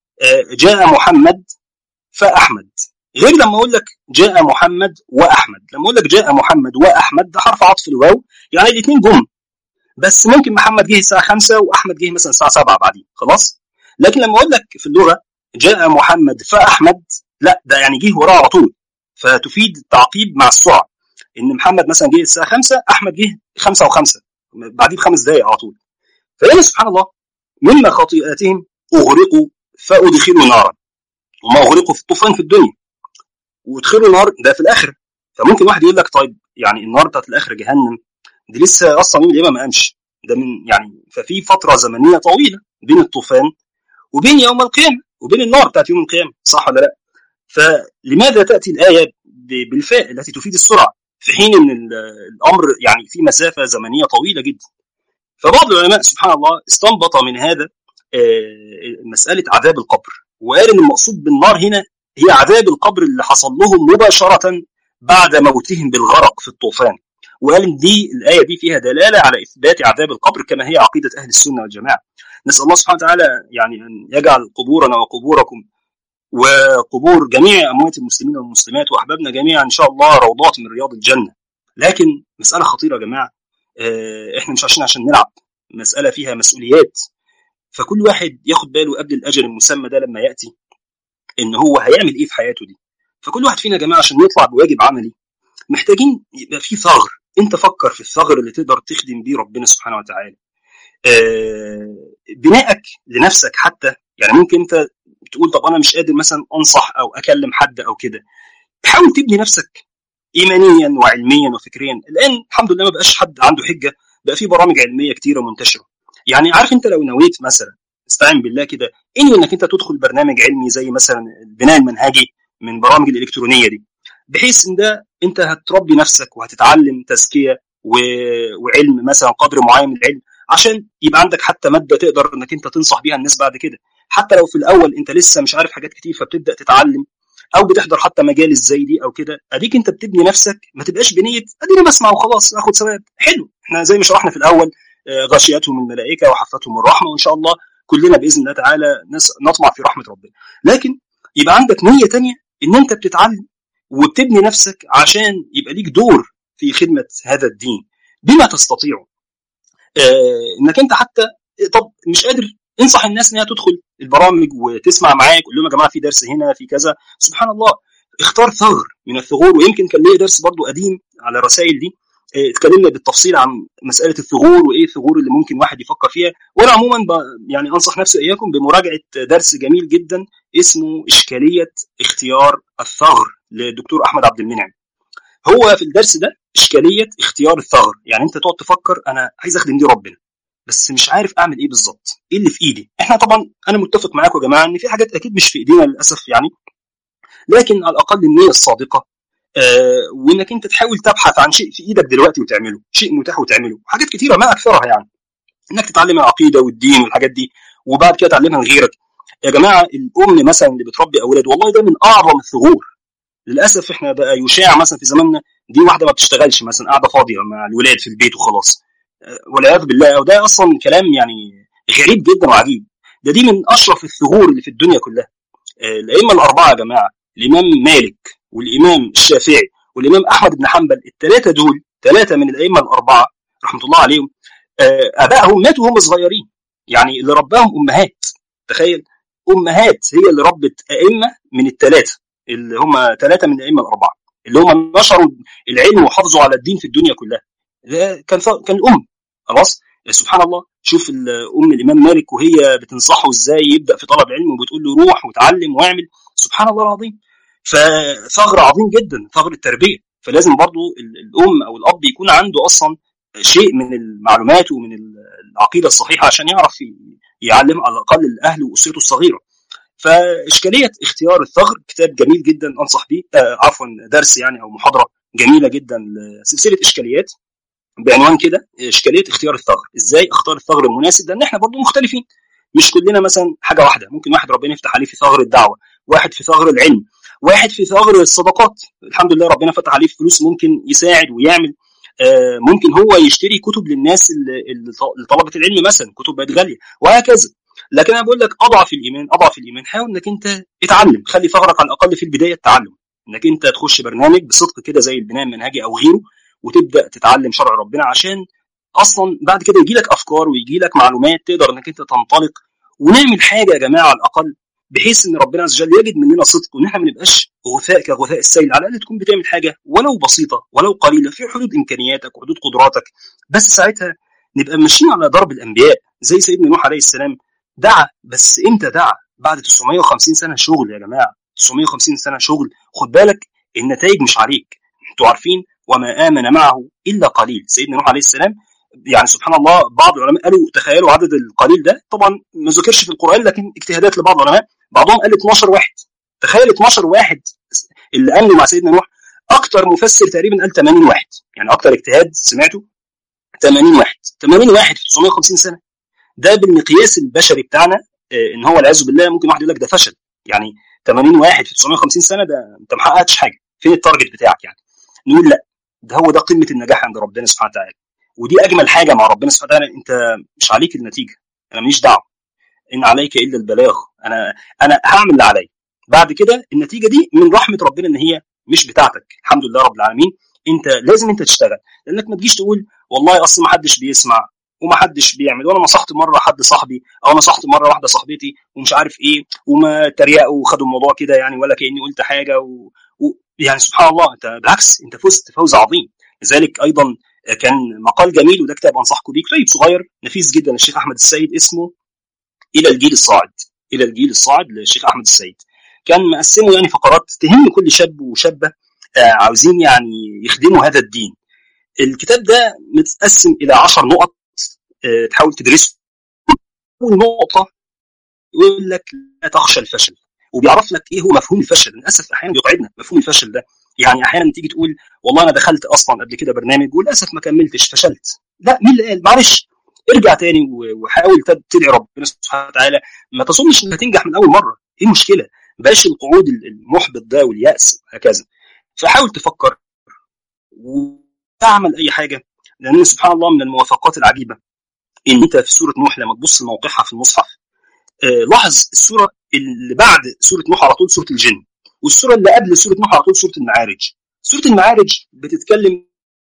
جاء محمد فاحمد غير لما اقول لك جاء محمد واحمد لما اقول لك جاء محمد واحمد ده حرف عطف الواو يعني الاثنين جم بس ممكن محمد جه الساعه 5 واحمد جه مثلا الساعه 7 بعدين خلاص لكن لما اقول لك في اللغه جاء محمد فاحمد لا ده يعني جه وراه على طول فتفيد التعقيب مع السرعه ان محمد مثلا جه الساعه 5 احمد جه 5 و5 بعديه بخمس دقائق على طول فهنا سبحان الله مما خطيئاتهم اغرقوا فادخلوا نارا وما اغرقوا في الطوفان في الدنيا وادخلوا نار ده في الاخره فممكن واحد يقول لك طيب يعني النار بتاعت الاخره جهنم دي لسه اصلا يوم القيامه ما قامش ده من يعني ففي فتره زمنيه طويله بين الطوفان وبين يوم القيامه وبين النار بتاعت يوم القيامه صح ولا لا؟ فلماذا تاتي الايه بالفاء التي تفيد السرعه في حين ان الامر يعني في مسافه زمنيه طويله جدا فبعض العلماء سبحان الله استنبط من هذا مساله عذاب القبر وقال ان المقصود بالنار هنا هي عذاب القبر اللي حصل لهم مباشره بعد موتهم بالغرق في الطوفان وقال ان دي الايه دي فيها دلاله على اثبات عذاب القبر كما هي عقيده اهل السنه والجماعه نسال الله سبحانه وتعالى يعني ان يجعل قبورنا وقبوركم وقبور جميع اموات المسلمين والمسلمات واحبابنا جميعا ان شاء الله روضات من رياض الجنه لكن مساله خطيره يا جماعه احنا مش عشان عشان نلعب مساله فيها مسؤوليات فكل واحد ياخد باله قبل الاجل المسمى ده لما ياتي ان هو هيعمل ايه في حياته دي فكل واحد فينا يا جماعه عشان يطلع بواجب عملي محتاجين يبقى في ثغر انت فكر في الثغر اللي تقدر تخدم بيه ربنا سبحانه وتعالى بنائك لنفسك حتى يعني ممكن انت تقول طب انا مش قادر مثلا انصح او اكلم حد او كده حاول تبني نفسك ايمانيا وعلميا وفكريا الان الحمد لله ما بقاش حد عنده حجه بقى في برامج علميه كتيره منتشره يعني عارف انت لو نويت مثلا استعين بالله كده انوي انك انت تدخل برنامج علمي زي مثلا البناء المنهجي من برامج الالكترونيه دي بحيث ان ده انت هتربي نفسك وهتتعلم تزكيه و... وعلم مثلا قدر معين من العلم عشان يبقى عندك حتى ماده تقدر انك انت تنصح بيها الناس بعد كده حتى لو في الاول انت لسه مش عارف حاجات كتير فبتبدا تتعلم او بتحضر حتى مجالس زي دي او كده اديك انت بتبني نفسك ما تبقاش بنيه اديني بسمع وخلاص اخد ثواب حلو احنا زي ما شرحنا في الاول غشيتهم الملائكه وحفتهم الرحمه وان شاء الله كلنا باذن الله تعالى نطمع في رحمه ربنا لكن يبقى عندك نيه تانية ان انت بتتعلم وبتبني نفسك عشان يبقى ليك دور في خدمه هذا الدين بما تستطيع آه انك انت حتى طب مش قادر انصح الناس انها تدخل البرامج وتسمع معاك قول لهم يا جماعه في درس هنا في كذا سبحان الله اختار ثغر من الثغور ويمكن كان ليا درس برضو قديم على الرسائل دي اتكلمنا بالتفصيل عن مساله الثغور وايه الثغور اللي ممكن واحد يفكر فيها وانا عموما يعني انصح نفسي اياكم بمراجعه درس جميل جدا اسمه اشكاليه اختيار الثغر للدكتور احمد عبد المنعم هو في الدرس ده اشكاليه اختيار الثغر يعني انت تقعد تفكر انا عايز اخدم دي ربنا بس مش عارف اعمل ايه بالظبط ايه اللي في ايدي احنا طبعا انا متفق معاكم يا جماعه ان في حاجات اكيد مش في ايدينا للاسف يعني لكن على الاقل النيه الصادقه آه وانك انت تحاول تبحث عن شيء في ايدك دلوقتي وتعمله شيء متاح وتعمله حاجات كتيره ما اكثرها يعني انك تتعلم العقيده والدين والحاجات دي وبعد كده تعلمها لغيرك يا جماعه الام مثلا اللي بتربي اولاد والله ده من اعظم الثغور للاسف احنا بقى يشاع مثلا في زماننا دي واحده ما بتشتغلش مثلا قاعده فاضيه مع الولاد في البيت وخلاص والعياذ بالله وده اصلا كلام يعني غريب جدا وعجيب ده دي من اشرف الثغور اللي في الدنيا كلها الائمه الاربعه يا جماعه الامام مالك والامام الشافعي والامام احمد بن حنبل الثلاثه دول ثلاثه من الائمه الاربعه رحمه الله عليهم ابائهم ماتوا وهم صغيرين يعني اللي رباهم امهات تخيل امهات هي اللي ربت ائمه من الثلاثه اللي هم ثلاثه من الائمه الاربعه اللي هم نشروا العلم وحافظوا على الدين في الدنيا كلها كان كان الام خلاص سبحان الله شوف ام الامام مالك وهي بتنصحه ازاي يبدا في طلب العلم وبتقول له روح وتعلم واعمل سبحان الله العظيم فثغر عظيم جدا ثغر التربيه فلازم برضو الام او الاب يكون عنده اصلا شيء من المعلومات ومن العقيده الصحيحه عشان يعرف يعلم على الاقل الاهل واسرته الصغيره فاشكاليه اختيار الثغر كتاب جميل جدا انصح بيه آه عفوا درس يعني او محاضره جميله جدا لسلسله اشكاليات بعنوان كده اشكاليه اختيار الثغر ازاي اختار الثغر المناسب لان احنا برضه مختلفين مش كلنا مثلا حاجه واحده ممكن واحد ربنا يفتح عليه في ثغر الدعوه واحد في ثغر العلم واحد في ثغر الصدقات الحمد لله ربنا فتح عليه فلوس ممكن يساعد ويعمل آه ممكن هو يشتري كتب للناس اللي طلبه العلم مثلا كتب بقت غاليه وهكذا لكن انا بقول لك اضعف الايمان اضعف الايمان حاول انك انت اتعلم خلي ثغرك على الاقل في البدايه التعلم انك انت تخش برنامج بصدق كده زي البناء المنهجي او غيره وتبدا تتعلم شرع ربنا عشان اصلا بعد كده يجي لك افكار ويجي لك معلومات تقدر انك انت تنطلق ونعمل حاجه يا جماعه على الاقل بحيث ان ربنا عز وجل يجد مننا صدق وان احنا ما نبقاش غثاء كغثاء السيل على الاقل تكون بتعمل حاجه ولو بسيطه ولو قليله في حدود امكانياتك وحدود قدراتك بس ساعتها نبقى ماشيين على درب الانبياء زي سيدنا نوح عليه السلام دعا بس امتى دعا بعد 950 سنه شغل يا جماعه 950 سنه شغل خد بالك النتائج مش عليك انتوا عارفين وما امن معه الا قليل سيدنا نوح عليه السلام يعني سبحان الله بعض العلماء قالوا تخيلوا عدد القليل ده طبعا ما ذكرش في القران لكن اجتهادات لبعض العلماء بعضهم قال 12 واحد تخيل 12 واحد اللي امنوا مع سيدنا نوح اكتر مفسر تقريبا قال 80 واحد يعني اكتر اجتهاد سمعته 80 واحد 80 واحد في 950 سنه ده بالمقياس البشري بتاعنا ان هو والعياذ بالله ممكن واحد يقول لك ده فشل يعني 80 واحد في 950 سنه ده انت ما حققتش حاجه فين التارجت بتاعك يعني نقول لا ده هو ده قمه النجاح عند ربنا سبحانه وتعالى ودي اجمل حاجه مع ربنا سبحانه وتعالى انت مش عليك النتيجه انا ماليش دعوه ان عليك الا البلاغ انا انا هعمل اللي عليا بعد كده النتيجه دي من رحمه ربنا ان هي مش بتاعتك الحمد لله رب العالمين انت لازم انت تشتغل لانك ما تجيش تقول والله اصل ما حدش بيسمع وما حدش بيعمل وانا نصحت مره حد صاحبي او نصحت مره واحده صاحبتي ومش عارف ايه وما تريقوا وخدوا الموضوع كده يعني ولا كاني قلت حاجه و... و... يعني سبحان الله انت بالعكس انت فزت فوز عظيم لذلك ايضا كان مقال جميل وده كتاب انصحكم بيه كتاب صغير نفيس جدا للشيخ احمد السيد اسمه الى الجيل الصاعد الى الجيل الصاعد للشيخ احمد السيد كان مقسمه يعني فقرات تهم كل شاب وشابه عاوزين يعني يخدموا هذا الدين الكتاب ده متقسم الى 10 نقط تحاول تدرسه اول نقطه يقول لك لا تخشى الفشل وبيعرف لك ايه هو مفهوم الفشل للاسف احيانا بيقعدنا مفهوم الفشل ده يعني احيانا تيجي تقول والله انا دخلت اصلا قبل كده برنامج وللاسف ما كملتش فشلت لا مين اللي قال معلش ارجع تاني وحاول تدعي ربنا سبحانه وتعالى ما تظنش انك هتنجح من اول مره ايه المشكله بلاش القعود المحبط ده والياس وهكذا فحاول تفكر وتعمل اي حاجه لان سبحان الله من الموافقات العجيبه ان انت في سوره نوح لما تبص لموقعها في المصحف آه لاحظ السوره اللي بعد سوره نوح على طول سوره الجن والسوره اللي قبل سوره نوح على طول سوره المعارج سوره المعارج بتتكلم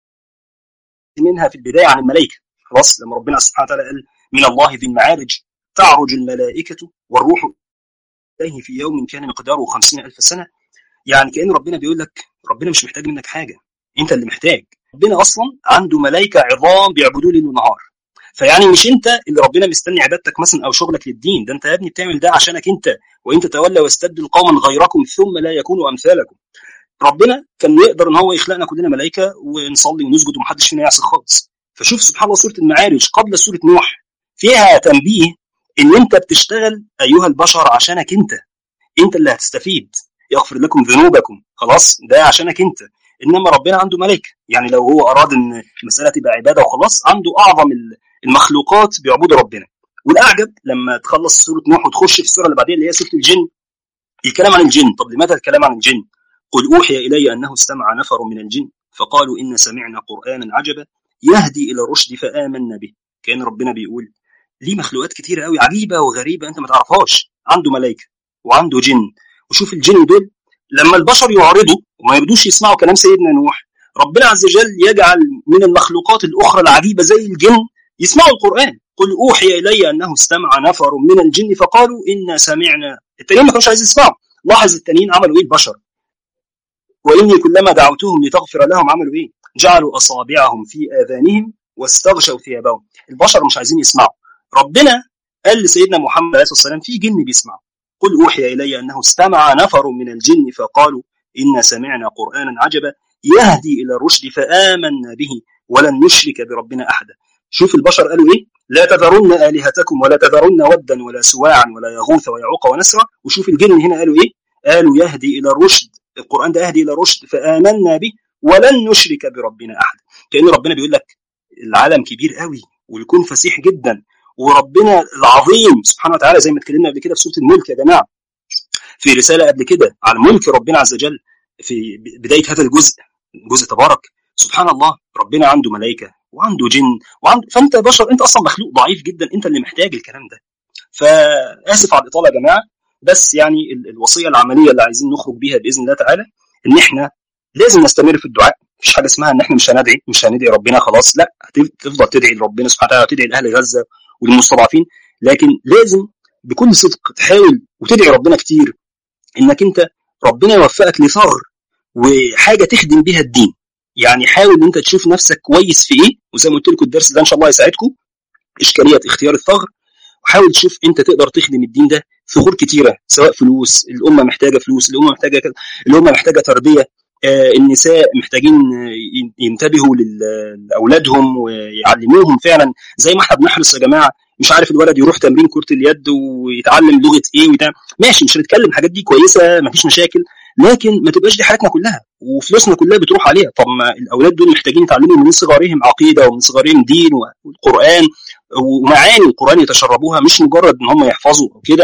منها في البدايه عن الملائكه خلاص لما ربنا سبحانه وتعالى قال من الله ذي المعارج تعرج الملائكه والروح اليه في يوم كان مقداره خمسين ألف سنه يعني كان ربنا بيقول لك ربنا مش محتاج منك حاجه انت اللي محتاج ربنا اصلا عنده ملائكه عظام بيعبدوه ليل ونهار فيعني مش انت اللي ربنا مستني عبادتك مثلا او شغلك للدين ده انت يا ابني بتعمل ده عشانك انت وان تتولى واستبدل قوما غيركم ثم لا يكونوا امثالكم ربنا كان يقدر ان هو يخلقنا كلنا ملائكه ونصلي ونسجد ومحدش فينا يعصي خالص فشوف سبحان الله سوره المعارج قبل سوره نوح فيها تنبيه ان انت بتشتغل ايها البشر عشانك انت انت اللي هتستفيد يغفر لكم ذنوبكم خلاص ده عشانك انت انما ربنا عنده ملائكه يعني لو هو اراد ان المساله تبقى عباده وخلاص عنده اعظم المخلوقات بيعبدوا ربنا والاعجب لما تخلص سوره نوح وتخش في السوره اللي بعديها اللي هي سوره الجن الكلام عن الجن طب لماذا الكلام عن الجن قل اوحي الي انه استمع نفر من الجن فقالوا ان سمعنا قرانا عجبا يهدي الى الرشد فامنا به كان ربنا بيقول ليه مخلوقات كتيره قوي عجيبه وغريبه انت ما تعرفهاش عنده ملائكه وعنده جن وشوف الجن دول لما البشر يعرضوا وما يرضوش يسمعوا كلام سيدنا نوح ربنا عز وجل يجعل من المخلوقات الاخرى العجيبه زي الجن يسمعوا القران قل اوحي الي انه استمع نفر من الجن فقالوا انا سمعنا التانيين ما كانوش عايزين يسمعوا لاحظ التانيين عملوا ايه البشر واني كلما دعوتهم لتغفر لهم عملوا ايه جعلوا اصابعهم في اذانهم واستغشوا ثيابهم البشر مش عايزين يسمعوا ربنا قال لسيدنا محمد عليه الصلاه والسلام في جن بيسمعوا قل اوحي الي انه استمع نفر من الجن فقالوا انا سمعنا قرانا عجبا يهدي الى الرشد فامنا به ولن نشرك بربنا احدا شوف البشر قالوا ايه لا تذرن الهتكم ولا تذرن ودا ولا سواعا ولا يغوث ويعوق ونسرا وشوف الجن هنا قالوا ايه قالوا يهدي الى الرشد القران ده يهدي الى الرشد فامنا به ولن نشرك بربنا احدا كان ربنا بيقول لك العالم كبير قوي والكون فسيح جدا وربنا العظيم سبحانه وتعالى زي ما اتكلمنا قبل كده في سوره الملك يا جماعه في رساله قبل كده عن ملك ربنا عز وجل في بدايه هذا الجزء جزء تبارك سبحان الله ربنا عنده ملائكه وعنده جن وعنده فانت بشر انت اصلا مخلوق ضعيف جدا انت اللي محتاج الكلام ده فاسف على الاطاله يا جماعه بس يعني الوصيه العمليه اللي عايزين نخرج بيها باذن الله تعالى ان احنا لازم نستمر في الدعاء مفيش حاجه اسمها ان احنا مش هندعي مش هندعي ربنا خلاص لا تفضل تدعي لربنا سبحانه وتعالى وتدعي لاهل غزه وللمستضعفين لكن لازم بكل صدق تحاول وتدعي ربنا كتير انك انت ربنا يوفقك لثغر وحاجه تخدم بيها الدين يعني حاول ان انت تشوف نفسك كويس في ايه وزي ما قلت لكم الدرس ده ان شاء الله يساعدكم اشكاليه اختيار الثغر وحاول تشوف انت تقدر تخدم الدين ده ثغور كتيره سواء فلوس الامه محتاجه فلوس الامه محتاجه كده الامه محتاجه تربيه آه النساء محتاجين ينتبهوا لاولادهم ويعلموهم فعلا زي ما احنا بنحرص يا جماعه مش عارف الولد يروح تمرين كره اليد ويتعلم لغه ايه وبتاع ماشي مش هنتكلم الحاجات دي كويسه مفيش مشاكل لكن ما تبقاش دي حياتنا كلها وفلوسنا كلها بتروح عليها طب ما الاولاد دول محتاجين يتعلموا من صغرهم عقيده ومن صغرهم دين والقران ومعاني القران يتشربوها مش مجرد ان هم يحفظوا او كده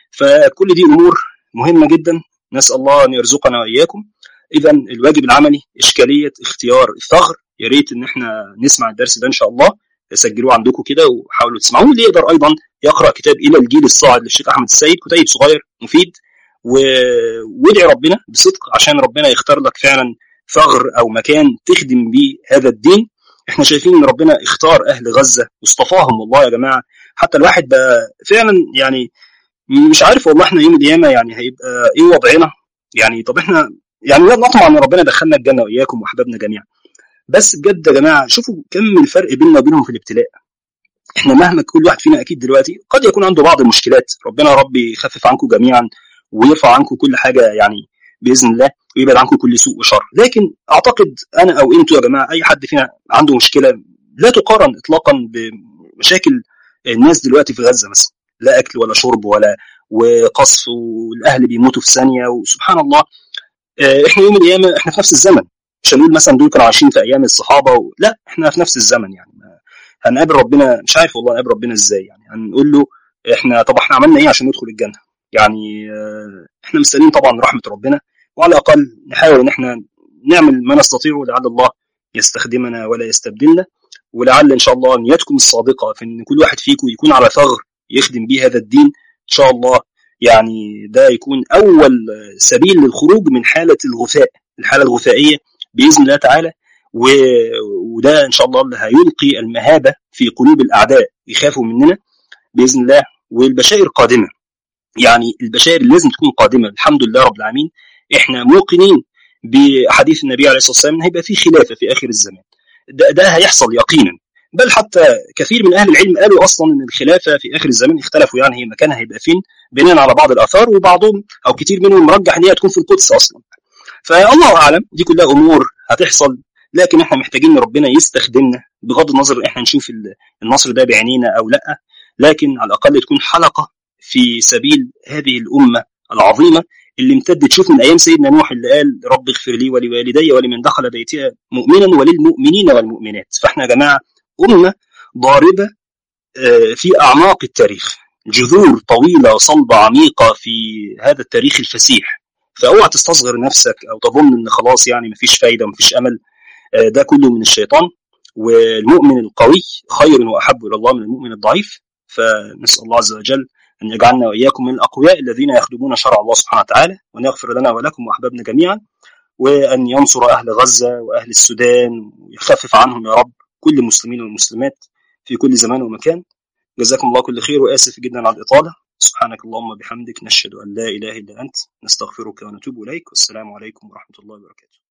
فكل دي امور مهمه جدا نسال الله ان يرزقنا واياكم اذا الواجب العملي اشكاليه اختيار الثغر يا ريت ان احنا نسمع الدرس ده ان شاء الله سجلوه عندكم كده وحاولوا تسمعوه اللي يقدر ايضا يقرا كتاب الى الجيل الصاعد للشيخ احمد السيد كتيب صغير مفيد و... وادعي ربنا بصدق عشان ربنا يختار لك فعلا ثغر او مكان تخدم بيه هذا الدين احنا شايفين ان ربنا اختار اهل غزه واصطفاهم والله يا جماعه حتى الواحد بقى فعلا يعني مش عارف والله احنا يوم القيامه يعني هيبقى ايه وضعنا يعني طب احنا يعني نطمع ان ربنا دخلنا الجنه واياكم واحبابنا جميعا بس بجد يا جماعه شوفوا كم الفرق بيننا وبينهم في الابتلاء احنا مهما كل واحد فينا اكيد دلوقتي قد يكون عنده بعض المشكلات ربنا يا رب يخفف عنكم جميعا ويرفع عنكم كل حاجه يعني باذن الله ويبعد عنكم كل سوء وشر لكن اعتقد انا او انتوا يا جماعه اي حد فينا عنده مشكله لا تقارن اطلاقا بمشاكل الناس دلوقتي في غزه مثلا لا اكل ولا شرب ولا وقصف والاهل بيموتوا في ثانيه وسبحان الله احنا يوم القيامه احنا في نفس الزمن مش هنقول مثلا دول كانوا عايشين في ايام الصحابه و... لا احنا في نفس الزمن يعني هنقابل ربنا مش عارف والله هنقابل ربنا ازاي يعني هنقول له احنا طب احنا عملنا ايه عشان ندخل الجنه يعني احنا مستنيين طبعا رحمه ربنا وعلى الاقل نحاول ان احنا نعمل ما نستطيع لعل الله يستخدمنا ولا يستبدلنا ولعل ان شاء الله نيتكم الصادقه في ان كل واحد فيكم يكون على ثغر يخدم به هذا الدين ان شاء الله يعني ده يكون اول سبيل للخروج من حاله الغثاء الحاله الغثائيه باذن الله تعالى و... وده ان شاء الله اللي هيلقي المهابه في قلوب الاعداء يخافوا مننا باذن الله والبشائر قادمه يعني البشائر لازم تكون قادمه الحمد لله رب العالمين احنا موقنين بحديث النبي عليه الصلاه والسلام ان هيبقى في خلافه في اخر الزمان ده, ده هيحصل يقينا بل حتى كثير من اهل العلم قالوا اصلا ان الخلافه في اخر الزمان اختلفوا يعني هي مكانها هيبقى فين بناء على بعض الاثار وبعضهم او كتير منهم مرجح ان هي تكون في القدس اصلا فالله اعلم دي كلها امور هتحصل لكن احنا محتاجين ان ربنا يستخدمنا بغض النظر احنا نشوف النصر ده بعينينا او لا لكن على الاقل تكون حلقه في سبيل هذه الامه العظيمه اللي امتدت شوف من ايام سيدنا نوح اللي قال رب اغفر لي ولوالدي ولمن دخل بيتي مؤمنا وللمؤمنين والمؤمنات فاحنا يا جماعه امه ضاربه في اعماق التاريخ جذور طويله صلبه عميقه في هذا التاريخ الفسيح فاوعى تستصغر نفسك او تظن ان خلاص يعني مفيش فايده ومفيش امل ده كله من الشيطان والمؤمن القوي خير واحب الى الله من المؤمن الضعيف فنسال الله عز وجل ان يجعلنا واياكم من الاقوياء الذين يخدمون شرع الله سبحانه وتعالى وان يغفر لنا ولكم واحبابنا جميعا وان ينصر اهل غزه واهل السودان ويخفف عنهم يا رب كل المسلمين والمسلمات في كل زمان ومكان جزاكم الله كل خير واسف جدا على الاطاله سبحانك اللهم بحمدك نشهد ان لا اله الا انت نستغفرك ونتوب اليك والسلام عليكم ورحمه الله وبركاته